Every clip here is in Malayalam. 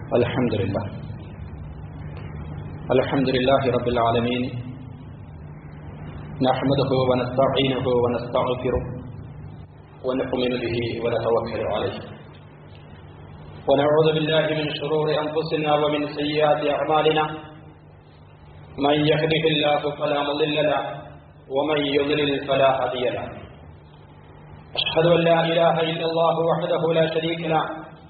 الحمد لله الحمد لله رب العالمين نحمده ونستعينه ونستغفره ونؤمن به ونتوكل عليه ونعوذ بالله من شرور أنفسنا ومن سيئات أعمالنا من يهده الله فلا مضل له ومن يضلل فلا هادي له أشهد أن لا إله إلا الله وحده لا شريك له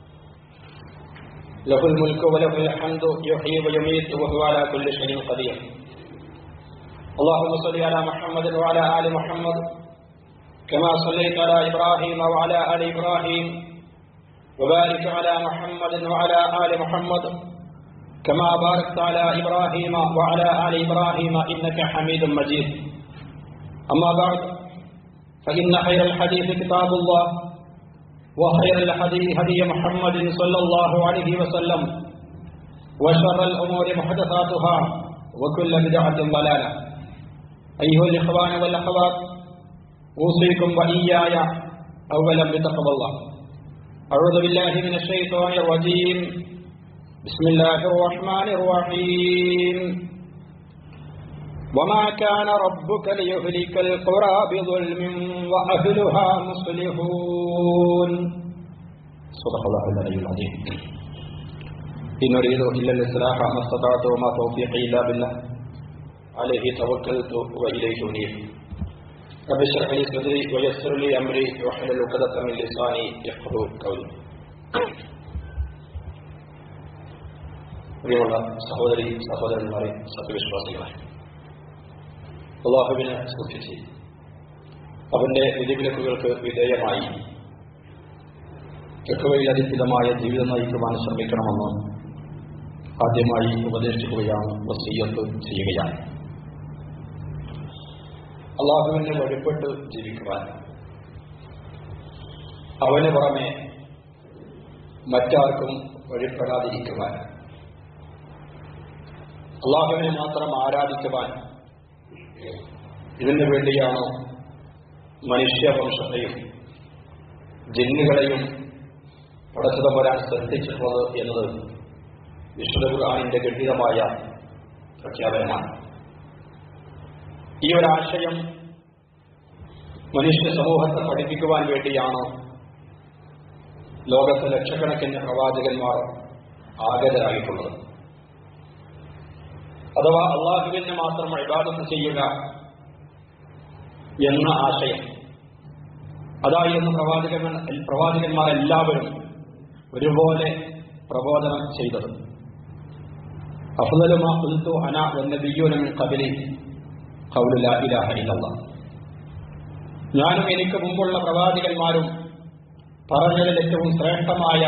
له الملك وله الحمد يحيي ويميت وهو على كل شيء قدير اللهم صل على محمد وعلى آل محمد كما صليت على إبراهيم وعلى آل إبراهيم وبارك على محمد وعلى آل محمد كما باركت على إبراهيم وعلى آل إبراهيم إنك حميد مجيد أما بعد فإن خير الحديث كتاب الله وخير الهدي هدي محمد صلى الله عليه وسلم وشر الأمور محدثاتها وكل بدعة ضلالة أيها الإخوان والأخوات أوصيكم وإياي أولا بتقوى الله أعوذ بالله من الشيطان الرجيم بسم الله الرحمن الرحيم وما كان ربك ليهلك القرى بظلم وأهلها مصلحون صدق الله العلي العظيم إن أريد إلا الإصلاح ما استطعت وما توفيقي إلا بالله عليه توكلت وإليه أنيب رب اشرح لي صدري ويسر لي أمري واحلل عقدة من لساني يفقهوا قولي പ്രിയമുള്ള സഹോദരി സഹോദരന്മാരെ സത്യവിശ്വാസികളെ അള്ളാഹുവിനെ സൂക്ഷിച്ച് അവന്റെ വിധിവിലക്കുകൾക്ക് വിധേയമായി ചക്കവയിലധിഷ്ഠിതമായ ജീവിതം നയിക്കുവാൻ ശ്രമിക്കണമെന്ന് ആദ്യമായി ഉപദേശിക്കുകയാണ് വസീയത്ത് ചെയ്യുകയാണ് അള്ളാഹുവിനെ വഴിപ്പെട്ട് ജീവിക്കുവാൻ അവന് പുറമെ മറ്റാർക്കും വഴിപ്പെടാതിരിക്കുവാൻ അള്ളാഹുവിനെ മാത്രം ആരാധിക്കുവാൻ ഇതിനു വേണ്ടിയാണ് മനുഷ്യവംശത്തെയും ജിന്നുകളെയും പടച്ചതം വരാൻ ശ്രദ്ധിച്ചിട്ടുള്ളത് എന്നത് വിശുദ്ധ ഖുർആാനിന്റെ ഗണ്ഡിതമായ പ്രഖ്യാപനമാണ് ഈ ഒരാശയം മനുഷ്യ സമൂഹത്തെ പഠിപ്പിക്കുവാൻ വേണ്ടിയാണ് ലോകത്തെ ലക്ഷക്കണക്കിന് പ്രവാചകന്മാർ ആഗതരായിട്ടുള്ളത് അഥവാ അള്ളാഹുവിനെ മാത്രം ഇബാദത്ത് ചെയ്യുക എന്ന ആശയം അതായിരുന്നു പ്രവാചകൻ പ്രവാചകന്മാർ എല്ലാവരും ഒരുപോലെ പ്രബോധനം ചെയ്തത് അഫ്ദലുമാ ഖുൽതു അന വന്നബിയ്യൂന മിൻ ഖബലി ഖൗലു ലാ ഇലാഹ ഇല്ലല്ലാഹ് ഞാനും എനിക്ക് മുമ്പുള്ള പ്രവാചകന്മാരും പറഞ്ഞതിൽ ഏറ്റവും ശ്രേഷ്ഠമായ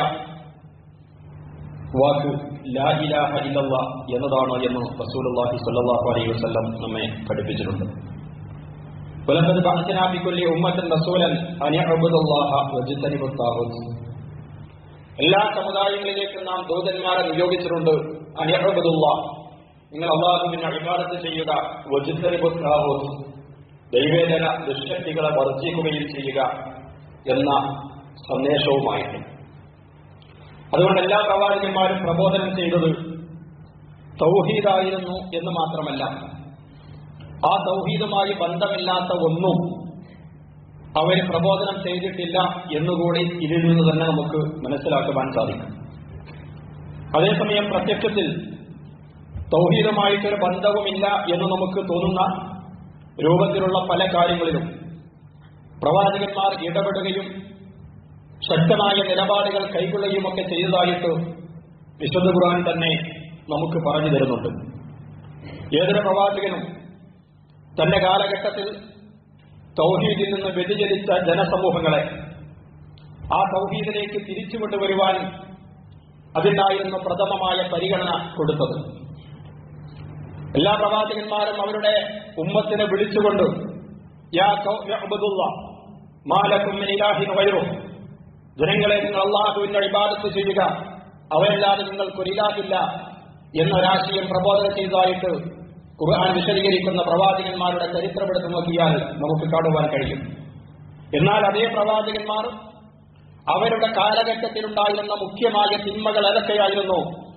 വാക്ക് ലാ ഇലാഹ ഇല്ലല്ലാഹ് എന്നതാണ് എന്ന് റസൂലുള്ളാഹി സ്വല്ലല്ലാഹു അലൈഹി വസല്ലം നമ്മെ പഠിപ്പിച്ചിട്ടുണ്ട് ولقد بعثنا في كل أمة رسولا أن يعبدوا الله واجتنبوا الطاغوت എല്ലാ സമുദായങ്ങളിലേക്കും നാം ദൂതന്മാരെ നിയോഗിച്ചിട്ടുണ്ട് അനിയബുദുള്ള നിങ്ങൾ അള്ളാഹുവിനെ അഭിമാനത്ത് ചെയ്യുക വജിത്തരിബുദ്ധാവൂത്ത് ദൈവേതര ദുഷ്ശക്തികളെ വർജിക്കുകയും ചെയ്യുക എന്ന സന്ദേശവുമായിട്ട് അതുകൊണ്ട് എല്ലാ പ്രവാചകന്മാരും പ്രബോധനം ചെയ്തത് തൗഹീദായിരുന്നു എന്ന് മാത്രമല്ല ആ തൗഹീദുമായി ബന്ധമില്ലാത്ത ഒന്നും അവർ പ്രബോധനം ചെയ്തിട്ടില്ല എന്നുകൂടി ഇതിൽ നിന്ന് തന്നെ നമുക്ക് മനസ്സിലാക്കുവാൻ സാധിക്കും അതേസമയം പ്രത്യക്ഷത്തിൽ തൗഹീദമായിട്ടൊരു ബന്ധവുമില്ല എന്ന് നമുക്ക് തോന്നുന്ന രൂപത്തിലുള്ള പല കാര്യങ്ങളിലും പ്രവാചകന്മാർ ഇടപെടുകയും ശക്തമായ നിലപാടുകൾ കൈകൊള്ളുകയും ഒക്കെ ചെയ്തതായിട്ട് വിശുദ്ധ ഖുർആൻ തന്നെ നമുക്ക് പറഞ്ഞു തരുന്നുണ്ട് ഏതൊരു പ്രവാചകനും തന്റെ കാലഘട്ടത്തിൽ തൗഹീദിൽ നിന്ന് വ്യതിചലിച്ച ജനസമൂഹങ്ങളെ ആ തൗഹീദിലേക്ക് തിരിച്ചുകൊണ്ടുവരുവാൻ അതിനായിരുന്നു പ്രഥമമായ പരിഗണന കൊടുത്തത് എല്ലാ പ്രവാചകന്മാരും അവരുടെ ഉമ്മത്തിനെ വിളിച്ചുകൊണ്ട് യാ ഖൗമിഅബ്ദുല്ലാ മാലക്കും മിൻ ഇലാഹിൻ ഗൈറു ജനങ്ങളെ നിങ്ങൾ അള്ളാഹുവിന്റെ ഇബാദത്ത് ചെയ്യുക അവരല്ലാതെ നിങ്ങൾക്കൊരിലാഹില്ല എന്നൊരാശയം പ്രബോധനം ചെയ്തതായിട്ട് ഖുർആൻ വിശദീകരിക്കുന്ന പ്രവാചകന്മാരുടെ ചരിത്രമെടുത്ത് നോക്കിയാൽ നമുക്ക് കാണുവാൻ കഴിയും എന്നാൽ അതേ പ്രവാചകന്മാർ അവരുടെ കാലഘട്ടത്തിലുണ്ടായിരുന്ന മുഖ്യമായ തിന്മകൾ ഏതൊക്കെയായിരുന്നു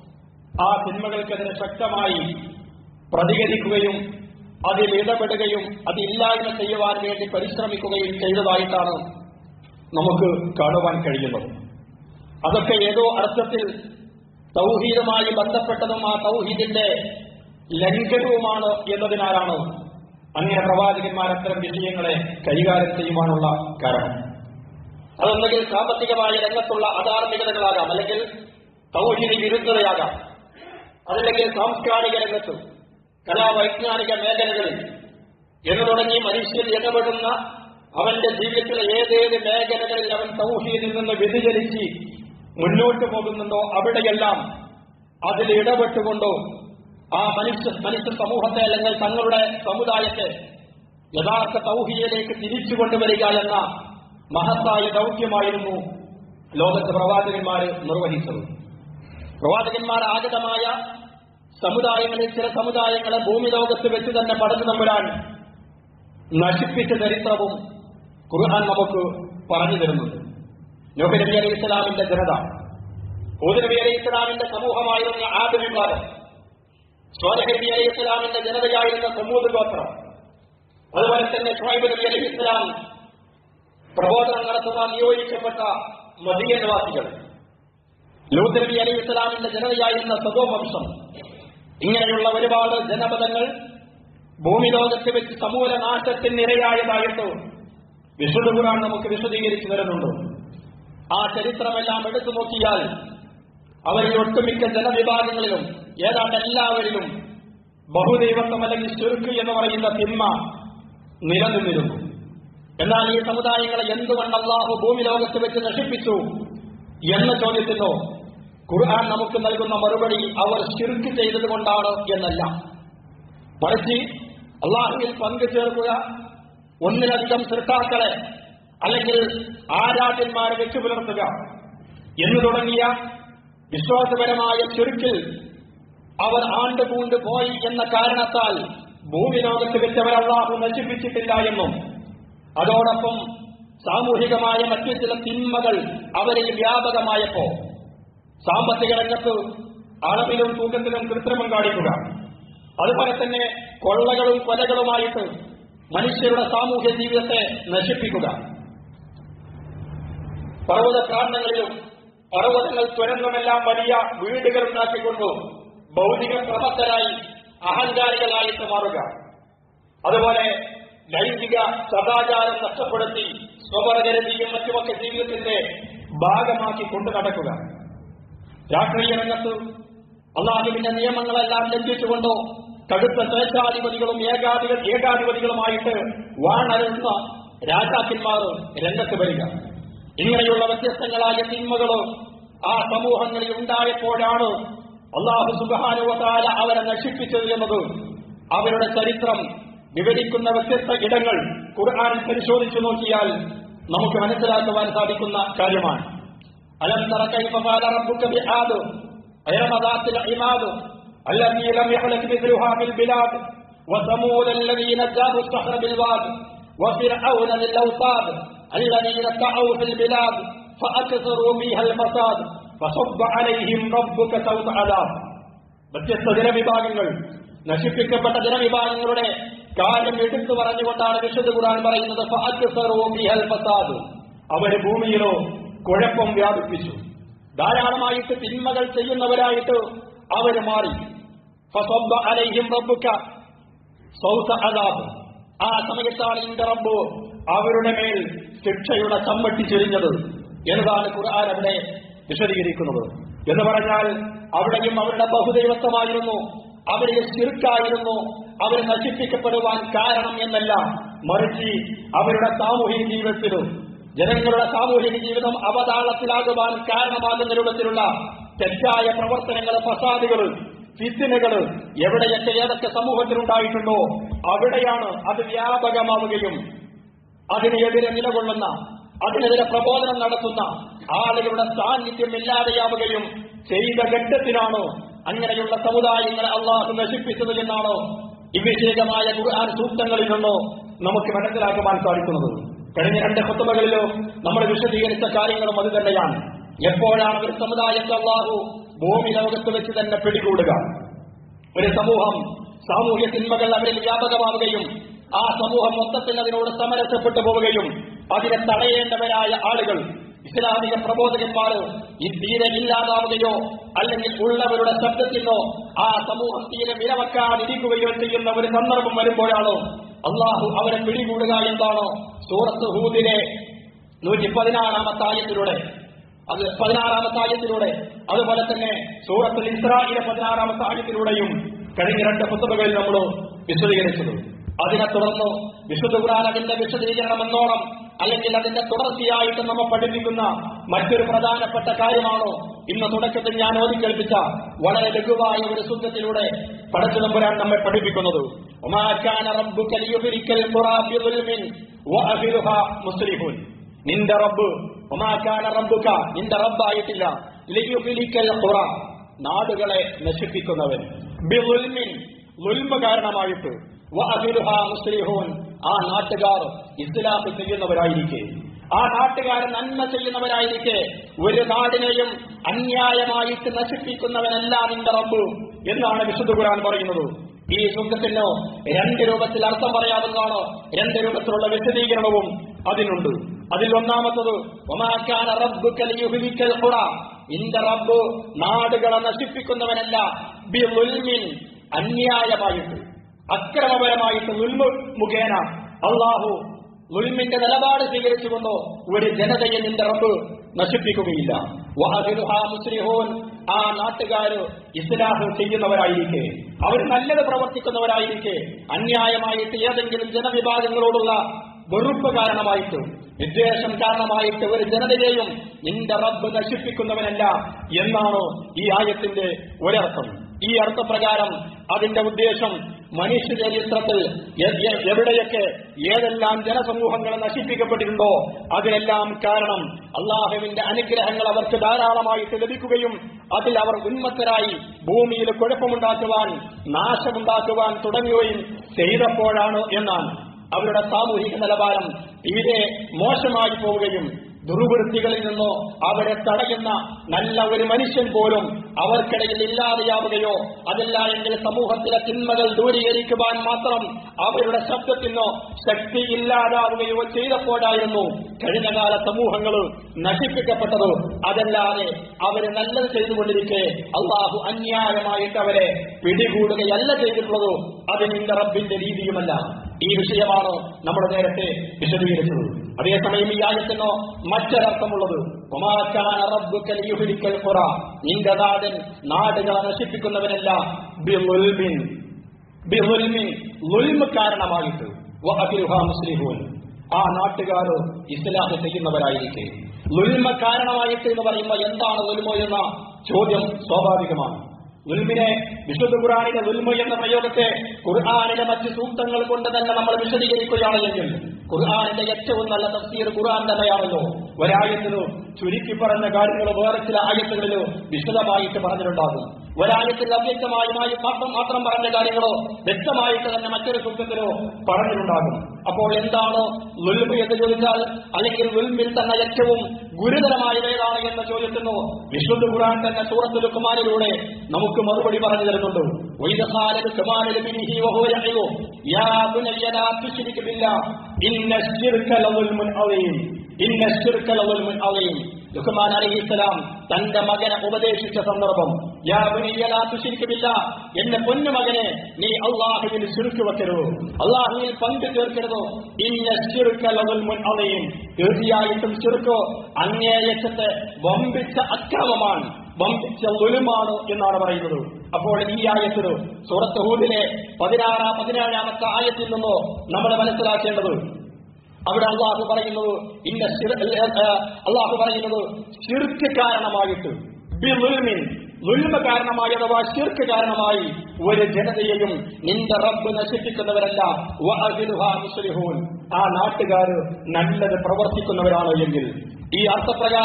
ആ തിന്മകൾക്കെതിരെ ശക്തമായി പ്രതികരിക്കുകയും അതിൽ ഇടപെടുകയും അത് ഇല്ലായ്മ ചെയ്യുവാൻ വേണ്ടി പരിശ്രമിക്കുകയും ചെയ്തതായിട്ടാണ് നമുക്ക് കാണുവാൻ കഴിയുന്നത് അതൊക്കെ ഏതോ അർത്ഥത്തിൽ തൗഹീദുമായി ബന്ധപ്പെട്ടതും ആ തൗഹീദിന്റെ ലംഘനവുമാണ് എന്നതിനാലാണ് അങ്ങനെ പ്രവാചകന്മാർ അത്തരം വിഷയങ്ങളെ കൈകാര്യം ചെയ്യുവാനുള്ള കാരണം അതൊന്നെങ്കിൽ സാമ്പത്തികമായ രംഗത്തുള്ള അധാർമികതകളാകാം അല്ലെങ്കിൽ തൗഹീദ് വിരുദ്ധതയാകാം അതല്ലെങ്കിൽ സാംസ്കാരിക രംഗത്ത് കലാവൈജ്ഞാനിക മേഖലകളിൽ എന്ന് തുടങ്ങി മനുഷ്യൻ ഇടപെടുന്ന അവന്റെ ജീവിതത്തിലെ ഏതേത് മേഖലകളിൽ അവൻ തൗഹീദിൽ നിന്ന് വ്യതിചലിച്ച് മുന്നോട്ട് പോകുന്നുണ്ടോ അവിടെയെല്ലാം അതിൽ ഇടപെട്ടുകൊണ്ടോ ആ മനുഷ്യ മനുഷ്യ സമൂഹത്തെ അല്ലെങ്കിൽ തങ്ങളുടെ സമുദായത്തെ യഥാർത്ഥ തൗഹീദിലേക്ക് തിരിച്ചു കൊണ്ടുവരിക എന്ന മഹത്തായ ദൗത്യമായിരുന്നു ലോകത്തെ പ്രവാചകന്മാർ നിർവഹിച്ചത് പ്രവാചകന്മാർ ആഗതമായ സമുദായങ്ങളിൽ ചില സമുദായങ്ങളെ ഭൂമി ലോകത്ത് വെച്ച് തന്നെ പടച്ചു തമ്പുരാൻ നശിപ്പിച്ച ചരിത്രവും ഖുർആൻ നമുക്ക് പറഞ്ഞു തരുന്നുണ്ട് നബി നബി അലൈഹി ഇസ്ലാമിന്റെ ജനത ഹൂദ് നബി അലൈഹി ഇസ്ലാമിന്റെ സമൂഹമായിരുന്ന ആദ്യ വിഭാഗം സ്വാലഹ് നബി അലൈഹി ഇസ്ലാമിന്റെ ജനതയായിരുന്ന സമൂഹ ഗോത്രം അതുപോലെ തന്നെ ഷുഹൈബ് നബി അലൈഹി ഇസ്ലാം പ്രബോധനം നടത്തുവാൻ നിയോഗിക്കപ്പെട്ട മദീന നിവാസികൾ ലൂത്ത് നബി അലൈഹി ഇസ്ലാമിന്റെ ജനതയായിരുന്ന സദോ വംശം ഇങ്ങനെയുള്ള ഒരുപാട് ജനപദങ്ങൾ ഭൂമി ലോകത്ത് വെച്ച് സമൂല നാശത്തിന് ഇരയായതായിട്ട് വിശുദ്ധ ഖുർആൻ നമുക്ക് വിശദീകരിച്ചു തരുന്നുണ്ട് ആ ചരിത്രമെല്ലാം എടുത്തു നോക്കിയാൽ അവരിൽ ഒട്ടുമിക്ക ജനവിഭാഗങ്ങളിലും ഏതാണ്ട് എല്ലാവരിലും ബഹുദൈവത്വം അല്ലെങ്കിൽ ചുരുക്ക് എന്ന് പറയുന്ന തിന്മ നിലനിന്നിരുന്നു എന്നാൽ ഈ സമുദായങ്ങളെ എന്തുകൊണ്ട് അള്ളാഹു ഭൂമി ലോകത്ത് വെച്ച് നശിപ്പിച്ചു എന്ന ചോദ്യത്തിനോ ഖുർആൻ നമുക്ക് നൽകുന്ന മറുപടി അവർ ശിർക്ക് ചെയ്തത് കൊണ്ടാണ് എന്നല്ല മറിച്ച് അള്ളാഹുവിൽ പങ്കു ചേർക്കുക ഒന്നിലധികം സൃഷ്ടാക്കളെ അല്ലെങ്കിൽ ആരാധ്യന്മാരെ വെച്ചു പുലർത്തുക എന്ന് തുടങ്ങിയ വിശ്വാസപരമായ ചുരുക്കിൽ അവർ ആണ്ടുപൂണ്ട് പോയി എന്ന കാരണത്താൽ ഭൂമി ലോകത്ത് വെച്ചവർ അള്ളാഹു നശിപ്പിച്ചിട്ടില്ല എന്നും അതോടൊപ്പം സാമൂഹികമായ മറ്റു ചില തിന്മകൾ അവരിൽ വ്യാപകമായപ്പോ സാമ്പത്തിക രംഗത്ത് അളവിലും തൂക്കത്തിലും കൃത്രിമം കാണിക്കുക അതുപോലെ തന്നെ കൊള്ളകളും കൊലകളുമായിട്ട് മനുഷ്യരുടെ സാമൂഹ്യ ജീവിതത്തെ നശിപ്പിക്കുക പർവ്വത പ്രാന്തങ്ങളിലും പർവ്വതങ്ങൾ തുരന്നുമെല്ലാം വലിയ വീടുകൾ ഉണ്ടാക്കിക്കൊണ്ടു ഭൗതിക പ്രഭക്തരായി അഹങ്കാരികളായിട്ട് മാറുക അതുപോലെ ലൈംഗിക സദാചാരം നഷ്ടപ്പെടുത്തി സ്വപരഗരതിയും മറ്റുമൊക്കെ ജീവിതത്തിന്റെ ഭാഗമാക്കി കൊണ്ടു നടക്കുക രാഷ്ട്രീയ രംഗത്ത് അള്ളാഹുവിന്റെ നിയമങ്ങളെല്ലാം ലംഘിച്ചുകൊണ്ടോ കടുത്ത സ്വേച്ഛാധിപതികളും ഏകാധിപ ഏകാധിപതികളുമായിട്ട് വാണരുന്ന രാജാക്കന്മാർ രംഗത്ത് വരിക ഇങ്ങനെയുള്ള വ്യത്യസ്തങ്ങളായ തിന്മകളോ ആ സമൂഹങ്ങളിൽ ഉണ്ടായപ്പോഴാണ് അള്ളാഹു സുബാനുവതാല അവരെ നശിപ്പിച്ചത് എന്നത് അവരുടെ ചരിത്രം വിവരിക്കുന്ന വ്യത്യസ്ത ഇടങ്ങൾ ഖുർആാനിൽ പരിശോധിച്ചു നോക്കിയാൽ നമുക്ക് മനസ്സിലാക്കുവാൻ സാധിക്കുന്ന കാര്യമാണ് അലം തറ കൈഫ ഫഅല റബ്ബുക ബിആദ് ഇറമ ذات العماد التي لم يخلق مثلها في البلاد وثمود الذين جابوا الصخر بالواد وفرعون ذي الاوتاد الذين سعوا في البلاد فاكثروا فيها الفساد فصب عليهم ربك سوط عذاب വ്യത്യസ്ത ജനവിഭാഗങ്ങൾ നശിപ്പിക്കപ്പെട്ട ജനവിഭാഗങ്ങളുടെ കാര്യം എടുത്തു പറഞ്ഞുകൊണ്ടാണ് വിശുദ്ധ ഖുർആൻ പറയുന്നത് ഫഅക്സറൂ ഫിഹൽ ഫസാദ് അവര് ഭൂമിയിലോ കുഴപ്പം വ്യാപിപ്പിച്ചു ധാരാളമായിട്ട് തിന്മകൾ ചെയ്യുന്നവരായിട്ട് അവര് മാറി ഫസബ്ബ അലൈഹിം റബ്ബുക സൗത അദാബ് ആ സമയത്താണ് ഇന്റെ റബ്ബ് അവരുടെ മേൽ ശിക്ഷയുടെ ചമ്മട്ടി ചൊരിഞ്ഞത് എന്നതാണ് ഖുർആൻ അവിടെ വിശദീകരിക്കുന്നത് എന്ന് പറഞ്ഞാൽ അവിടെയും അവരുടെ ബഹുദൈവത്വമായിരുന്നു അവരെ ശിർക്കായിരുന്നു അവർ നശിപ്പിക്കപ്പെടുവാൻ കാരണം എന്നല്ല മറിച്ച് അവരുടെ സാമൂഹിക ജീവിതത്തിലും ജനങ്ങളുടെ സാമൂഹിക ജീവിതം അവതാളത്തിലാകുവാൻ കാരണമാകുന്ന രൂപത്തിലുള്ള തെറ്റായ പ്രവർത്തനങ്ങൾ ഫസാദുകൾ ഫിത്തിനുകൾ എവിടെയൊക്കെ ഏതൊക്കെ സമൂഹത്തിലുണ്ടായിട്ടുണ്ടോ അവിടെയാണ് അത് വ്യാപകമാവുകയും അതിനെതിരെ നിലകൊള്ളുന്ന അതിനെതിരെ പ്രബോധനം നടത്തുന്ന ആളുകളുടെ സാന്നിധ്യം ഇല്ലാതെയാവുകയും ചെയ്ത ഘട്ടത്തിലാണ് അങ്ങനെയുള്ള സമുദായങ്ങളെ അള്ളാഹു നശിപ്പിച്ചത് എന്നാണ് ഇവിഷേകമായ ഖുർആൻ സൂക്തങ്ങളിൽ നിന്നോ നമുക്ക് മനസ്സിലാക്കുവാൻ സാധിക്കുന്നത് കഴിഞ്ഞ രണ്ട് കുത്തുമകളിലും നമ്മൾ വിശദീകരിച്ച കാര്യങ്ങളും അത് തന്നെയാണ് എപ്പോഴാണ് ഒരു സമുദായത്തെ അള്ളാഹു ഭൂമി ലോകത്ത് വെച്ച് തന്നെ പിടികൂടുക ഒരു സമൂഹം സാമൂഹ്യ തിന്മകൾ അവരിൽ വ്യാപകമാവുകയും ആ സമൂഹം മൊത്തത്തിൽ അതിനോട് സമരസപ്പെട്ടു പോവുകയും അതിനെ തടയേണ്ടവരായ ആളുകൾ ഇസ്ലാമിക പ്രബോധകന്മാർ ഈ തീരെ ഇല്ലാതാവുകയോ അല്ലെങ്കിൽ ഉള്ളവരുടെ ശബ്ദത്തിനോ ആ സമൂഹം തീരെ വിലവെക്കാതിരിക്കുകയോ ചെയ്യുന്ന ഒരു സന്ദർഭം വരുമ്പോഴാണോ അള്ളാഹു അവരെ പിടികൂടുക എന്താണോ സൂറത്ത് ഹൂദിലെ നൂറ്റി പതിനാറാമത്തെ ആയത്തിലൂടെ അത് പതിനാറാമത്തെ ആയത്തിലൂടെ അതുപോലെ തന്നെ സൂറത്തുൽ ഇസ്രായിലെ പതിനാറാമത്തെ ആയത്തിലൂടെയും കഴിഞ്ഞ രണ്ട് പുസ്തകങ്ങളിൽ നമ്മൾ വിശദീകരിച്ചത് അതിനെ തുടർന്ന് വിശുദ്ധ ഖുർആൻ അതിന്റെ വിശദീകരണം എന്നോണം അല്ലെങ്കിൽ അതിന്റെ തുടർച്ചയായിട്ട് നമ്മെ പഠിപ്പിക്കുന്ന മറ്റൊരു പ്രധാനപ്പെട്ട കാര്യമാണോ ഇന്ന് തുടക്കത്തിൽ ഞാൻ ഓതിക്കേൽപ്പിച്ച വളരെ ലഘുവായ ഒരു സുഖത്തിലൂടെ പടച്ചുതമ്പുരാൻ നമ്മെ പഠിപ്പിക്കുന്നത് ഒമാക്കാന റബ്ബുക ലിയുഹ്ലിക്കൽ ഖുറാ ബിദുൽമിൻ വഅഹ്ലുഹാ മുസ്ലിഹൂൻ നിന്റെ റബ്ബ് ഒമാക്കാന റബ്ബുക നിന്റെ റബ്ബായിട്ടില്ല ലിയുഹ്ലിക്കൽ ഖുറ നാടുകളെ നശിപ്പിക്കുന്നവൻ ബിദുൽമിൻ ലുൽമ കാരണമായിട്ട് വഅഹ്ലുഹാ മുസ്ലിഹൂൻ ആ നാട്ടുകാർ ഇസ്ലാഹ് ചെയ്യുന്നവരായിരിക്കെ ആ നാട്ടുകാർ നന്മ ചെയ്യുന്നവരായിരിക്കെ ഒരു നാടിനെയും അന്യായമായിട്ട് നശിപ്പിക്കുന്നവനല്ല നിന്റെ റബ്ബ് എന്നാണ് വിശുദ്ധ ഖുർആൻ പറയുന്നത് ഈ സുഖത്തിനോ രണ്ട് രൂപത്തിൽ അർത്ഥം പറയാവുന്നതാണോ രണ്ട് രൂപത്തിലുള്ള വിശദീകരണവും അതിനുണ്ട് അതിൽ ഒന്നാമത്തത് ഒമാക്കാന റബ്ബുക ലിയുഹ്ലിക്കൽ ഖുറ നിന്റെ റബ്ബ് നാടുകളെ നശിപ്പിക്കുന്നവനല്ല ബി ളുൽമിൻ അന്യായമായിട്ട് അക്രമപരമായിട്ട് നുൽമ മുഖേന അള്ളാഹു നുൽമിന്റെ നിലപാട് സ്വീകരിച്ചുകൊണ്ടോ ഒരു ജനതയെ നിന്റെ റബ്ബ് നശിപ്പിക്കുകയില്ല വഅഹ്ലുഹാ മുസ്ലിഹൂൻ ആ നാട്ടുകാര് ഇസ്ലാഹ് ചെയ്യുന്നവരായിരിക്കെ അവർ നല്ലത് പ്രവർത്തിക്കുന്നവരായിരിക്കെ അന്യായമായിട്ട് ഏതെങ്കിലും ജനവിഭാഗങ്ങളോടുള്ള വെറുപ്പ് കാരണമായിട്ട് വിദ്വേഷം കാരണമായിട്ട് ഒരു ജനതയെയും നിന്റെ റബ്ബ് നശിപ്പിക്കുന്നവനല്ല എന്നാണ് ഈ ആയത്തിന്റെ ഒരർത്ഥം ഈ അർത്ഥപ്രകാരം അതിന്റെ ഉദ്ദേശം മനുഷ്യ ചരിത്രത്തിൽ എ- എ- എവിടെയൊക്കെ ഏതെല്ലാം ജനസമൂഹങ്ങൾ നശിപ്പിക്കപ്പെട്ടിട്ടുണ്ടോ അതിനെല്ലാം കാരണം അള്ളാഹുവിന്റെ അനുഗ്രഹങ്ങൾ അവർക്ക് ധാരാളമായിട്ട് ലഭിക്കുകയും അതിൽ അവർ ഉന്മത്തരായി ഭൂമിയിൽ കുഴപ്പമുണ്ടാക്കുവാൻ നാശമുണ്ടാക്കുവാൻ തുടങ്ങുകയും ചെയ്തപ്പോഴാണ് എന്നാണ് അവരുടെ സാമൂഹിക നിലവാരം തീരെ മോശമായി പോവുകയും ദുർവൃത്തികളിൽ നിന്നോ അവരെ തടയുന്ന നല്ല ഒരു മനുഷ്യൻ പോലും അവർക്കിടയിൽ ഇല്ലാതെയാവുകയോ അതല്ല എങ്കിൽ സമൂഹത്തിലെ തിന്മകൾ ദൂരീകരിക്കുവാൻ മാത്രം അവരുടെ ശബ്ദത്തിനോ ശക്തി ഇല്ലാതാവുകയോ ചെയ്തപ്പോഴായിരുന്നു കഴിഞ്ഞകാല സമൂഹങ്ങൾ നശിപ്പിക്കപ്പെട്ടത് അതല്ലാതെ അവര് നല്ലത് ചെയ്തുകൊണ്ടിരിക്കെ അള്ളാഹു അന്യായമായിട്ട് അവരെ പിടികൂടുകയല്ല ചെയ്തിട്ടുള്ളത് അത് നിന്റെ റബ്ബിന്റെ രീതിയുമല്ല ഈ വിഷയമാണ് നമ്മൾ നേരത്തെ വിശദീകരിച്ചത് അതേസമയം ഈ ആയത്തിനോ മറ്റൊരർത്ഥമുള്ളത് ഒമാക്കാന റബ്ബുക ലിയുഹ്ലിക്കൽ ഖുറ നിന്റെ നാടൻ നാടുകളെ നശിപ്പിക്കുന്നവനല്ല ബിളുൽമിൻ ബിളുൽമിൻ ലുൽമ് കാരണമായിട്ട് വഅഹ്ലുഹാ മുസ്ലിഹൂൻ ആ നാട്ടുകാരോ ഇസ്ലാഹ് ചെയ്യുന്നവരായിരിക്കെ ലുൽമ കാരണമായിട്ട് എന്ന് പറയുമ്പോൾ എന്താണ് ലുൽമ എന്ന ചോദ്യം സ്വാഭാവികമാണ് ലുൽമിനെ വിശുദ്ധ ഖുർആാനിലെ ലുൽമ എന്ന പ്രയോഗത്തെ ഖുർആാനിലെ മറ്റ് സൂക്തങ്ങൾ കൊണ്ട് തന്നെ നമ്മൾ വിശദീകരിക്കുകയാണെങ്കിൽ ഖുർആാനിന്റെ ഏറ്റവും നല്ല തഫ്സീർ ഖുർആൻ തന്നെയാണല്ലോ ഒരായത്തിലോ ചുരുക്കി പറഞ്ഞ കാര്യങ്ങൾ വേറെ ചില ആയത്തുകളിലോ വിശദമായിട്ട് പറഞ്ഞിട്ടുണ്ടാകും ഒരായത്തിൽ അവ്യക്തമായി മാത്രം മാത്രം പറഞ്ഞ കാര്യങ്ങളോ വ്യക്തമായിട്ട് തന്നെ മറ്റൊരു സൂക്തത്തിലോ പറഞ്ഞിട്ടുണ്ടാകും അപ്പോൾ എന്താണ് ലുൽമ് എന്ന് ചോദിച്ചാൽ അല്ലെങ്കിൽ ലുൽമിൽ തന്നെ ഏറ്റവും ഗുരുതരമായത് ഏതാണ് എന്ന ചോദ്യത്തിനോ വിശുദ്ധ ഖുർആൻ തന്നെ സൂറത്ത് ലുക്കുമാനിലൂടെ നമുക്ക് മറുപടി പറഞ്ഞു തരുന്നുണ്ട് وإذ قال لقمان لابنه وهو يعظه يا بني لا تشرك بالله إن الشرك لظلم عظيم إن الشرك لظلم عظيم ലുഖ്മാൻ അലഹിസ്സലാം തന്റെ മകനെ ഉപദേശിച്ച സന്ദർഭം യാ ബുനിയ ലാ തുശ്രിക് ബില്ലാ എന്റെ പൊന്നു മകനെ നീ അള്ളാഹുവിൽ ശിർക്ക് വെക്കരുത് അള്ളാഹുവിൽ പങ്കു ചേർക്കരുത് ഇന്ന ശിർക ലദുൽമുൻ അളീം തീർച്ചയായിട്ടും ശിർക്ക് അങ്ങേയറ്റത്തെ വമ്പിച്ച അക്രമമാണ് വമ്പിച്ച ലുലുമാണ് എന്നാണ് പറയുന്നത് അപ്പോൾ ഈ ആയത്തിന് സൂറത്ത് ഹൂദിലെ പതിനാറാം പതിനേഴാമത്തെ ആയത്തിൽ നിന്നോ നമ്മൾ മനസ്സിലാക്കേണ്ടത് അവിടെ അള്ളാഹു പറയുന്നത് ഇന്ന ശിർ- ഏ, അള്ളാഹു പറയുന്നത് ശിർക്ക് കാരണമായിട്ട് ബിളുൽമിൻ ലുൽമ കാരണമായി അഥവാ ശിർക്ക് കാരണമായി ഒരു ജനതയെയും നിന്റെ റബ്ബ് നശിപ്പിക്കുന്നവരല്ല വഅഹ്ലുഹാ മുസ്ലിഹൂൻ ആ നാട്ടുകാര് നല്ലത് പ്രവർത്തിക്കുന്നവരാണ് എങ്കിൽ ഈ അർത്ഥപ്രകാരം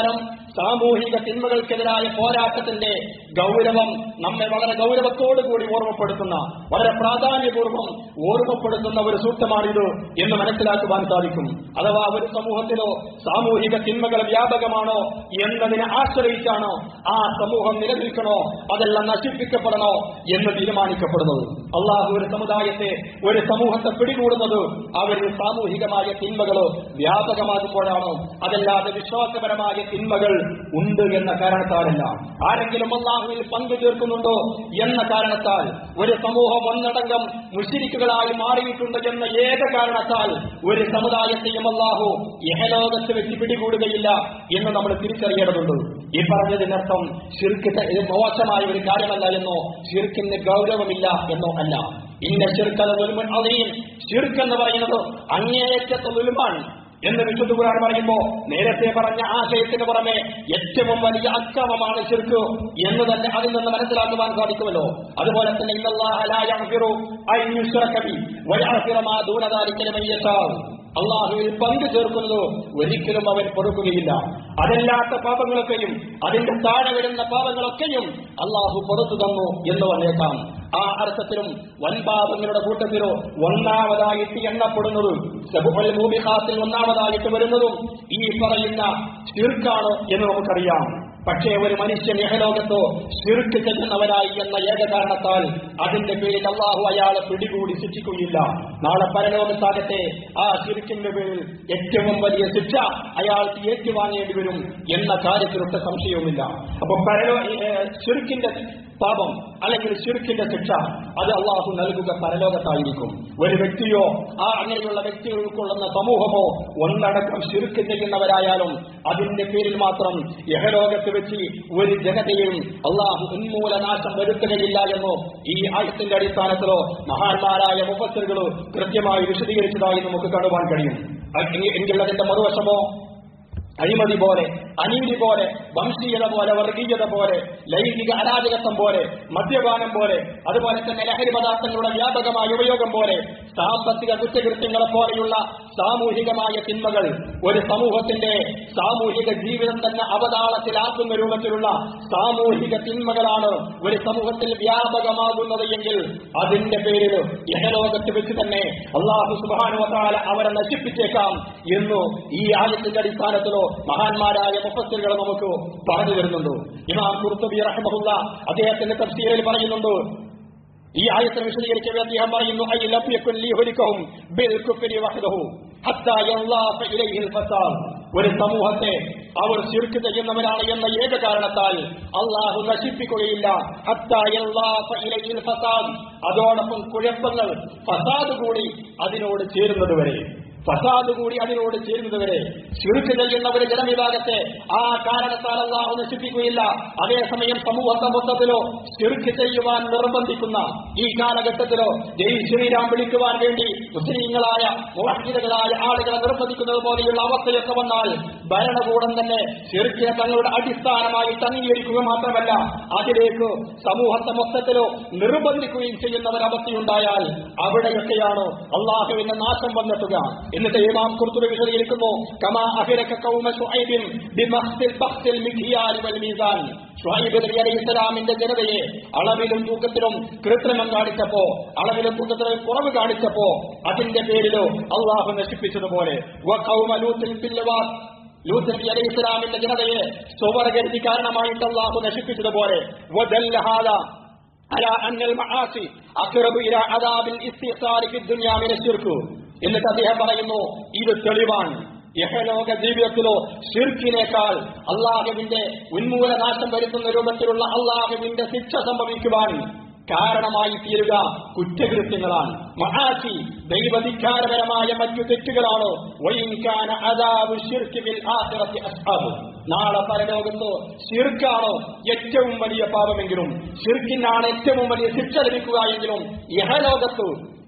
സാമൂഹിക തിന്മകൾക്കെതിരായ പോരാട്ടത്തിന്റെ ഗൗരവം നമ്മെ വളരെ ഗൗരവത്തോടുകൂടി ഓർമ്മപ്പെടുത്തുന്ന വളരെ പ്രാധാന്യപൂർവ്വം ഓർമ്മപ്പെടുത്തുന്ന ഒരു സൂക്തമാണിത് എന്ന് മനസ്സിലാക്കുവാൻ സാധിക്കും അഥവാ ഒരു സമൂഹത്തിലോ സാമൂഹിക തിന്മകൾ വ്യാപകമാണോ എന്നതിനെ ആശ്രയിച്ചാണോ ആ സമൂഹം നിലനിൽക്കണോ അതെല്ലാം നശിപ്പിക്കപ്പെടണോ എന്ന് തീരുമാനിക്കപ്പെടുന്നത് അള്ളാഹു ഒരു സമുദായത്തെ ഒരു സമൂഹത്തെ പിടികൂടുന്നത് അവരിൽ സാമൂഹികമായ തിന്മകളോ വ്യാപകമാകുമ്പോഴാണോ അതല്ലാതെ വിശ്വാസപരമായ തിന്മകൾ ഉണ്ട് എന്ന കാരണത്താലല്ല ആരെങ്കിലും അള്ളാഹുവിൽ പങ്കു ചേർക്കുന്നുണ്ടോ എന്ന കാരണത്താൽ ഒരു സമൂഹം ഒന്നടങ്കം മുഷിരിക്കുകളായി മാറിയിട്ടുണ്ട് എന്ന ഏക കാരണത്താൽ ഒരു സമുദായത്തെയും അള്ളാഹു ഇഹലോകത്ത് വെച്ച് പിടികൂടുകയില്ല എന്ന് നമ്മൾ തിരിച്ചറിയേണ്ടതുണ്ട് ഈ പറഞ്ഞതിനർത്ഥം ഷിർക്ക് ത- ഇത് മോശമായ ഒരു കാര്യമല്ല എന്നോ ഷിർക്കിന് ഗൗരവമില്ല എന്നോ അല്ല ഇന്ന ഷിർക്കല ദുൽമുൻ അദീം ഷിർക്ക് എന്ന് പറയുന്നത് അങ്ങേയറ്റത്തെ ദുൽമാണ് എന്ന് വിശുദ്ധ ഖുർആൻ പറയുമ്പോ നേരത്തെ പറഞ്ഞ ആശയത്തിന് പുറമെ ഏറ്റവും വലിയ അക്രമമാണ് ശിർക്ക് എന്ന് തന്നെ അതിൽ നിന്ന് മനസ്സിലാക്കുവാൻ സാധിക്കുമല്ലോ അതുപോലെ തന്നെ ഇന്നല്ലാഹ ലാ യഗ്ഫിറു അൻ യുശ്റക ബി വയഗ്ഫിറു മാ ദൂന ദാലിക ലിമൻ യശാഉ അള്ളാഹുവിൽ പങ്കു ചേർക്കുന്നത് ഒരിക്കലും അവൻ പൊറുക്കുകയില്ല അതല്ലാത്ത പാപങ്ങളൊക്കെയും അതിന്റെ താഴെ വരുന്ന പാപങ്ങളൊക്കെയും അള്ളാഹു പുറത്തു തന്നു എന്ന് വന്നേക്കാം ആ അർത്ഥത്തിലും വൻപാപങ്ങളുടെ കൂട്ടത്തിലോ ഒന്നാമതായിട്ട് എണ്ണപ്പെടുന്നത് സബുഹൽ മൂബിഹാത്തിൽ ഒന്നാമതായിട്ട് വരുന്നതും ഈ പറയുന്ന ശിർക്കാണ് എന്ന് നമുക്കറിയാം പക്ഷേ ഒരു മനുഷ്യൻ ഇഹലോകത്തോ ശിർക്ക് ചെല്ലുന്നവനായി എന്ന ഏക കാരണത്താൽ അതിന്റെ പേരിൽ അള്ളാഹു അയാളെ പിടികൂടി ശിക്ഷിക്കുകയില്ല നാളെ പരലോകത്താകട്ടെ ആ ശിർക്കിന്റെ പേരിൽ ഏറ്റവും വലിയ ശിക്ഷ അയാൾക്ക് ഏറ്റുവാങ്ങേണ്ടി വരും എന്ന കാര്യത്തിലൊട്ട സംശയവുമില്ല അപ്പൊ പരലോ ശിർക്കിന്റെ പാപം അല്ലെങ്കിൽ ശിർക്കിന്റെ ശിക്ഷ അത് അള്ളാഹു നൽകുക പരലോകത്തായിരിക്കും ഒരു വ്യക്തിയോ ആ അങ്ങനെയുള്ള വ്യക്തി ഉൾക്കൊള്ളുന്ന സമൂഹമോ ഒന്നടക്കം ശിർക്ക് ചെയ്യുന്നവരായാലും അതിന്റെ പേരിൽ മാത്രം യഹലോകത്ത് വെച്ച് ഒരു ജനതയും അള്ളാഹു ഉന്മൂലനാശം വരുത്തുകയില്ല എന്നോ ഈ ആയത്തിന്റെ അടിസ്ഥാനത്തിലോ മഹാന്മാരായ മുപ്പത്തറുകളോ കൃത്യമായി വിശദീകരിച്ചതായി നമുക്ക് കാണുവാൻ കഴിയും എങ്കിൽ- എങ്കിൽ അതിന്റെ മറുവശമോ അഴിമതി പോലെ അനീതി പോലെ വംശീയത പോലെ വർഗീയത പോലെ ലൈംഗിക അരാജകത്വം പോലെ മദ്യപാനം പോലെ അതുപോലെ തന്നെ ലഹരി പദാർത്ഥങ്ങളുടെ വ്യാപകമായ ഉപയോഗം പോലെ സാമ്പത്തിക കുറ്റകൃത്യങ്ങളെ പോലെയുള്ള സാമൂഹികമായ തിന്മകൾ ഒരു സമൂഹത്തിന്റെ സാമൂഹിക ജീവിതം തന്നെ അവതാളത്തിലാക്കുന്ന രൂപത്തിലുള്ള സാമൂഹിക തിന്മകളാണ് ഒരു സമൂഹത്തിൽ വ്യാപകമാകുന്നത് എങ്കിൽ അതിന്റെ പേരിൽ യഹലോകത്ത് വെച്ച് തന്നെ അള്ളാഹു സുബാനുവത്താല അവരെ നശിപ്പിച്ചേക്കാം എന്നു ഈ ആയത്തിന്റെ അടിസ്ഥാനത്തിലോ മഹാന്മാരായ മുഫസ്സിറുകൾ നമുക്ക് പറഞ്ഞു തരുന്നുണ്ട് ഇമാം കുർത്തുബി റഹ്മഹുല്ല അദ്ദേഹത്തിന്റെ തഫ്സീറിൽ പറയുന്നുണ്ട് ഈ ആയത്തിനെ വിശദീകരിക്കവേ അദ്ദേഹം പറയുന്നു ഐ ലഭ്യക്കുൻ ലിഹുലിക്കഹും ബിൽ കുഫ്രി വഹ്ദഹു ഹത്താ യല്ലാഫ ഇലൈഹിൽ ഫസാദ് ഒരു സമൂഹത്തെ അവർ ശിർക്ക് ചെയ്യുന്നവരാണ് എന്ന ഏക കാരണത്താൽ അള്ളാഹു നശിപ്പിക്കുകയില്ല ഹത്താ യല്ലാഫ ഇലൈഹിൽ ഫസാദ് അതോടൊപ്പം കുഴപ്പങ്ങൾ ഫസാദ് കൂടി അതിനോട് ചേരുന്നത് വരെ ഫസാദ് കൂടി അതിനോട് ചേരുന്നതുവരെ ചുരുക്ക് ചെയ്യുന്ന ഒരു ജനവിഭാഗത്തെ ആ കാരണത്താൽ അള്ളാഹു നശിപ്പിക്കുകയില്ല അതേസമയം സമൂഹത്തെ മൊത്തത്തിലോ ചുരുക്ക് ചെയ്യുവാൻ നിർബന്ധിക്കുന്ന ഈ കാലഘട്ടത്തിലോ ജയ് ശ്രീരാം വിളിക്കുവാൻ വേണ്ടി മുസ്ലിങ്ങളായ മുഹഹിദകളായ ആളുകളെ നിർബന്ധിക്കുന്നത് പോലെയുള്ള അവസ്ഥയൊക്കെ വന്നാൽ ഭരണകൂടം തന്നെ ചെറുക്കിനെ തങ്ങളുടെ അടിസ്ഥാനമായിട്ട് അംഗീകരിക്കുക മാത്രമല്ല അതിലേക്ക് സമൂഹത്തെ മൊത്തത്തിലോ നിർബന്ധിക്കുകയും ചെയ്യുന്ന ഒരവസ്ഥയുണ്ടായാൽ അവിടെയൊക്കെയാണ് അള്ളാഹുവിന്റെ നാശം വന്നെത്തുക എന്നിട്ട് ഇമാം കുർത്തുബി വിശദീകരിക്കുന്നു കമാ അഹിരക കൗമ ശുഐബിൻ ബിമഖ്തിൽ ബഖ്തിൽ മിഖ്യാൽ വൽ മീസാൻ ശുഐബ് നബി അലൈഹി ഇസ്ലാമിന്റെ ജനതയെ അളവിലും തൂക്കത്തിലും കൃത്രിമം കാണിച്ചപ്പോ അളവിലും തൂക്കത്തിലും കുറവ് കാണിച്ചപ്പോ അതിന്റെ പേരിലോ അള്ളാഹു നശിപ്പിച്ചതുപോലെ വ ഖൗമ ലൂത്തിൽ ബിൽ ലിവാത്ത് ലൂത്ത് നബി അലൈഹി ഇസ്ലാമിന്റെ ജനതയെ സ്വവർഗതി കാരണമായിട്ട് അള്ളാഹു നശിപ്പിച്ചതുപോലെ വദല്ല ഹാദാ على أن المعاصي أقرب إلى عذاب الاستئثار في الدنيا من الشرك എന്നിട്ട് അദ്ദേഹം പറയുന്നു ഇത് തെളിവാണ് യഹലോക ജീവിതത്തിലോ ഷിർക്കിനേക്കാൾ അള്ളാഹുവിന്റെ ഉന്മൂലനാശം വരുത്തുന്ന രൂപത്തിലുള്ള അള്ളാഹുവിന്റെ ശിക്ഷ സംഭവിക്കുവാൻ കാരണമായി തീരുക കുറ്റകൃത്യങ്ങളാണ് മഹാസി ദൈവധികാരപരമായ മറ്റു തെറ്റുകളാണ് വൈൻകാന അദാബു ശിർക്ക് ബിൽ ആഖിറത്തി അസ്ഹാബ് നാളെ പരലോകത്ത് ശിർക്കാണോ ഏറ്റവും വലിയ പാപമെങ്കിലും ശിർക്കിനാണ് ഏറ്റവും വലിയ ശിക്ഷ ലഭിക്കുക എങ്കിലും യഹലോകത്ത്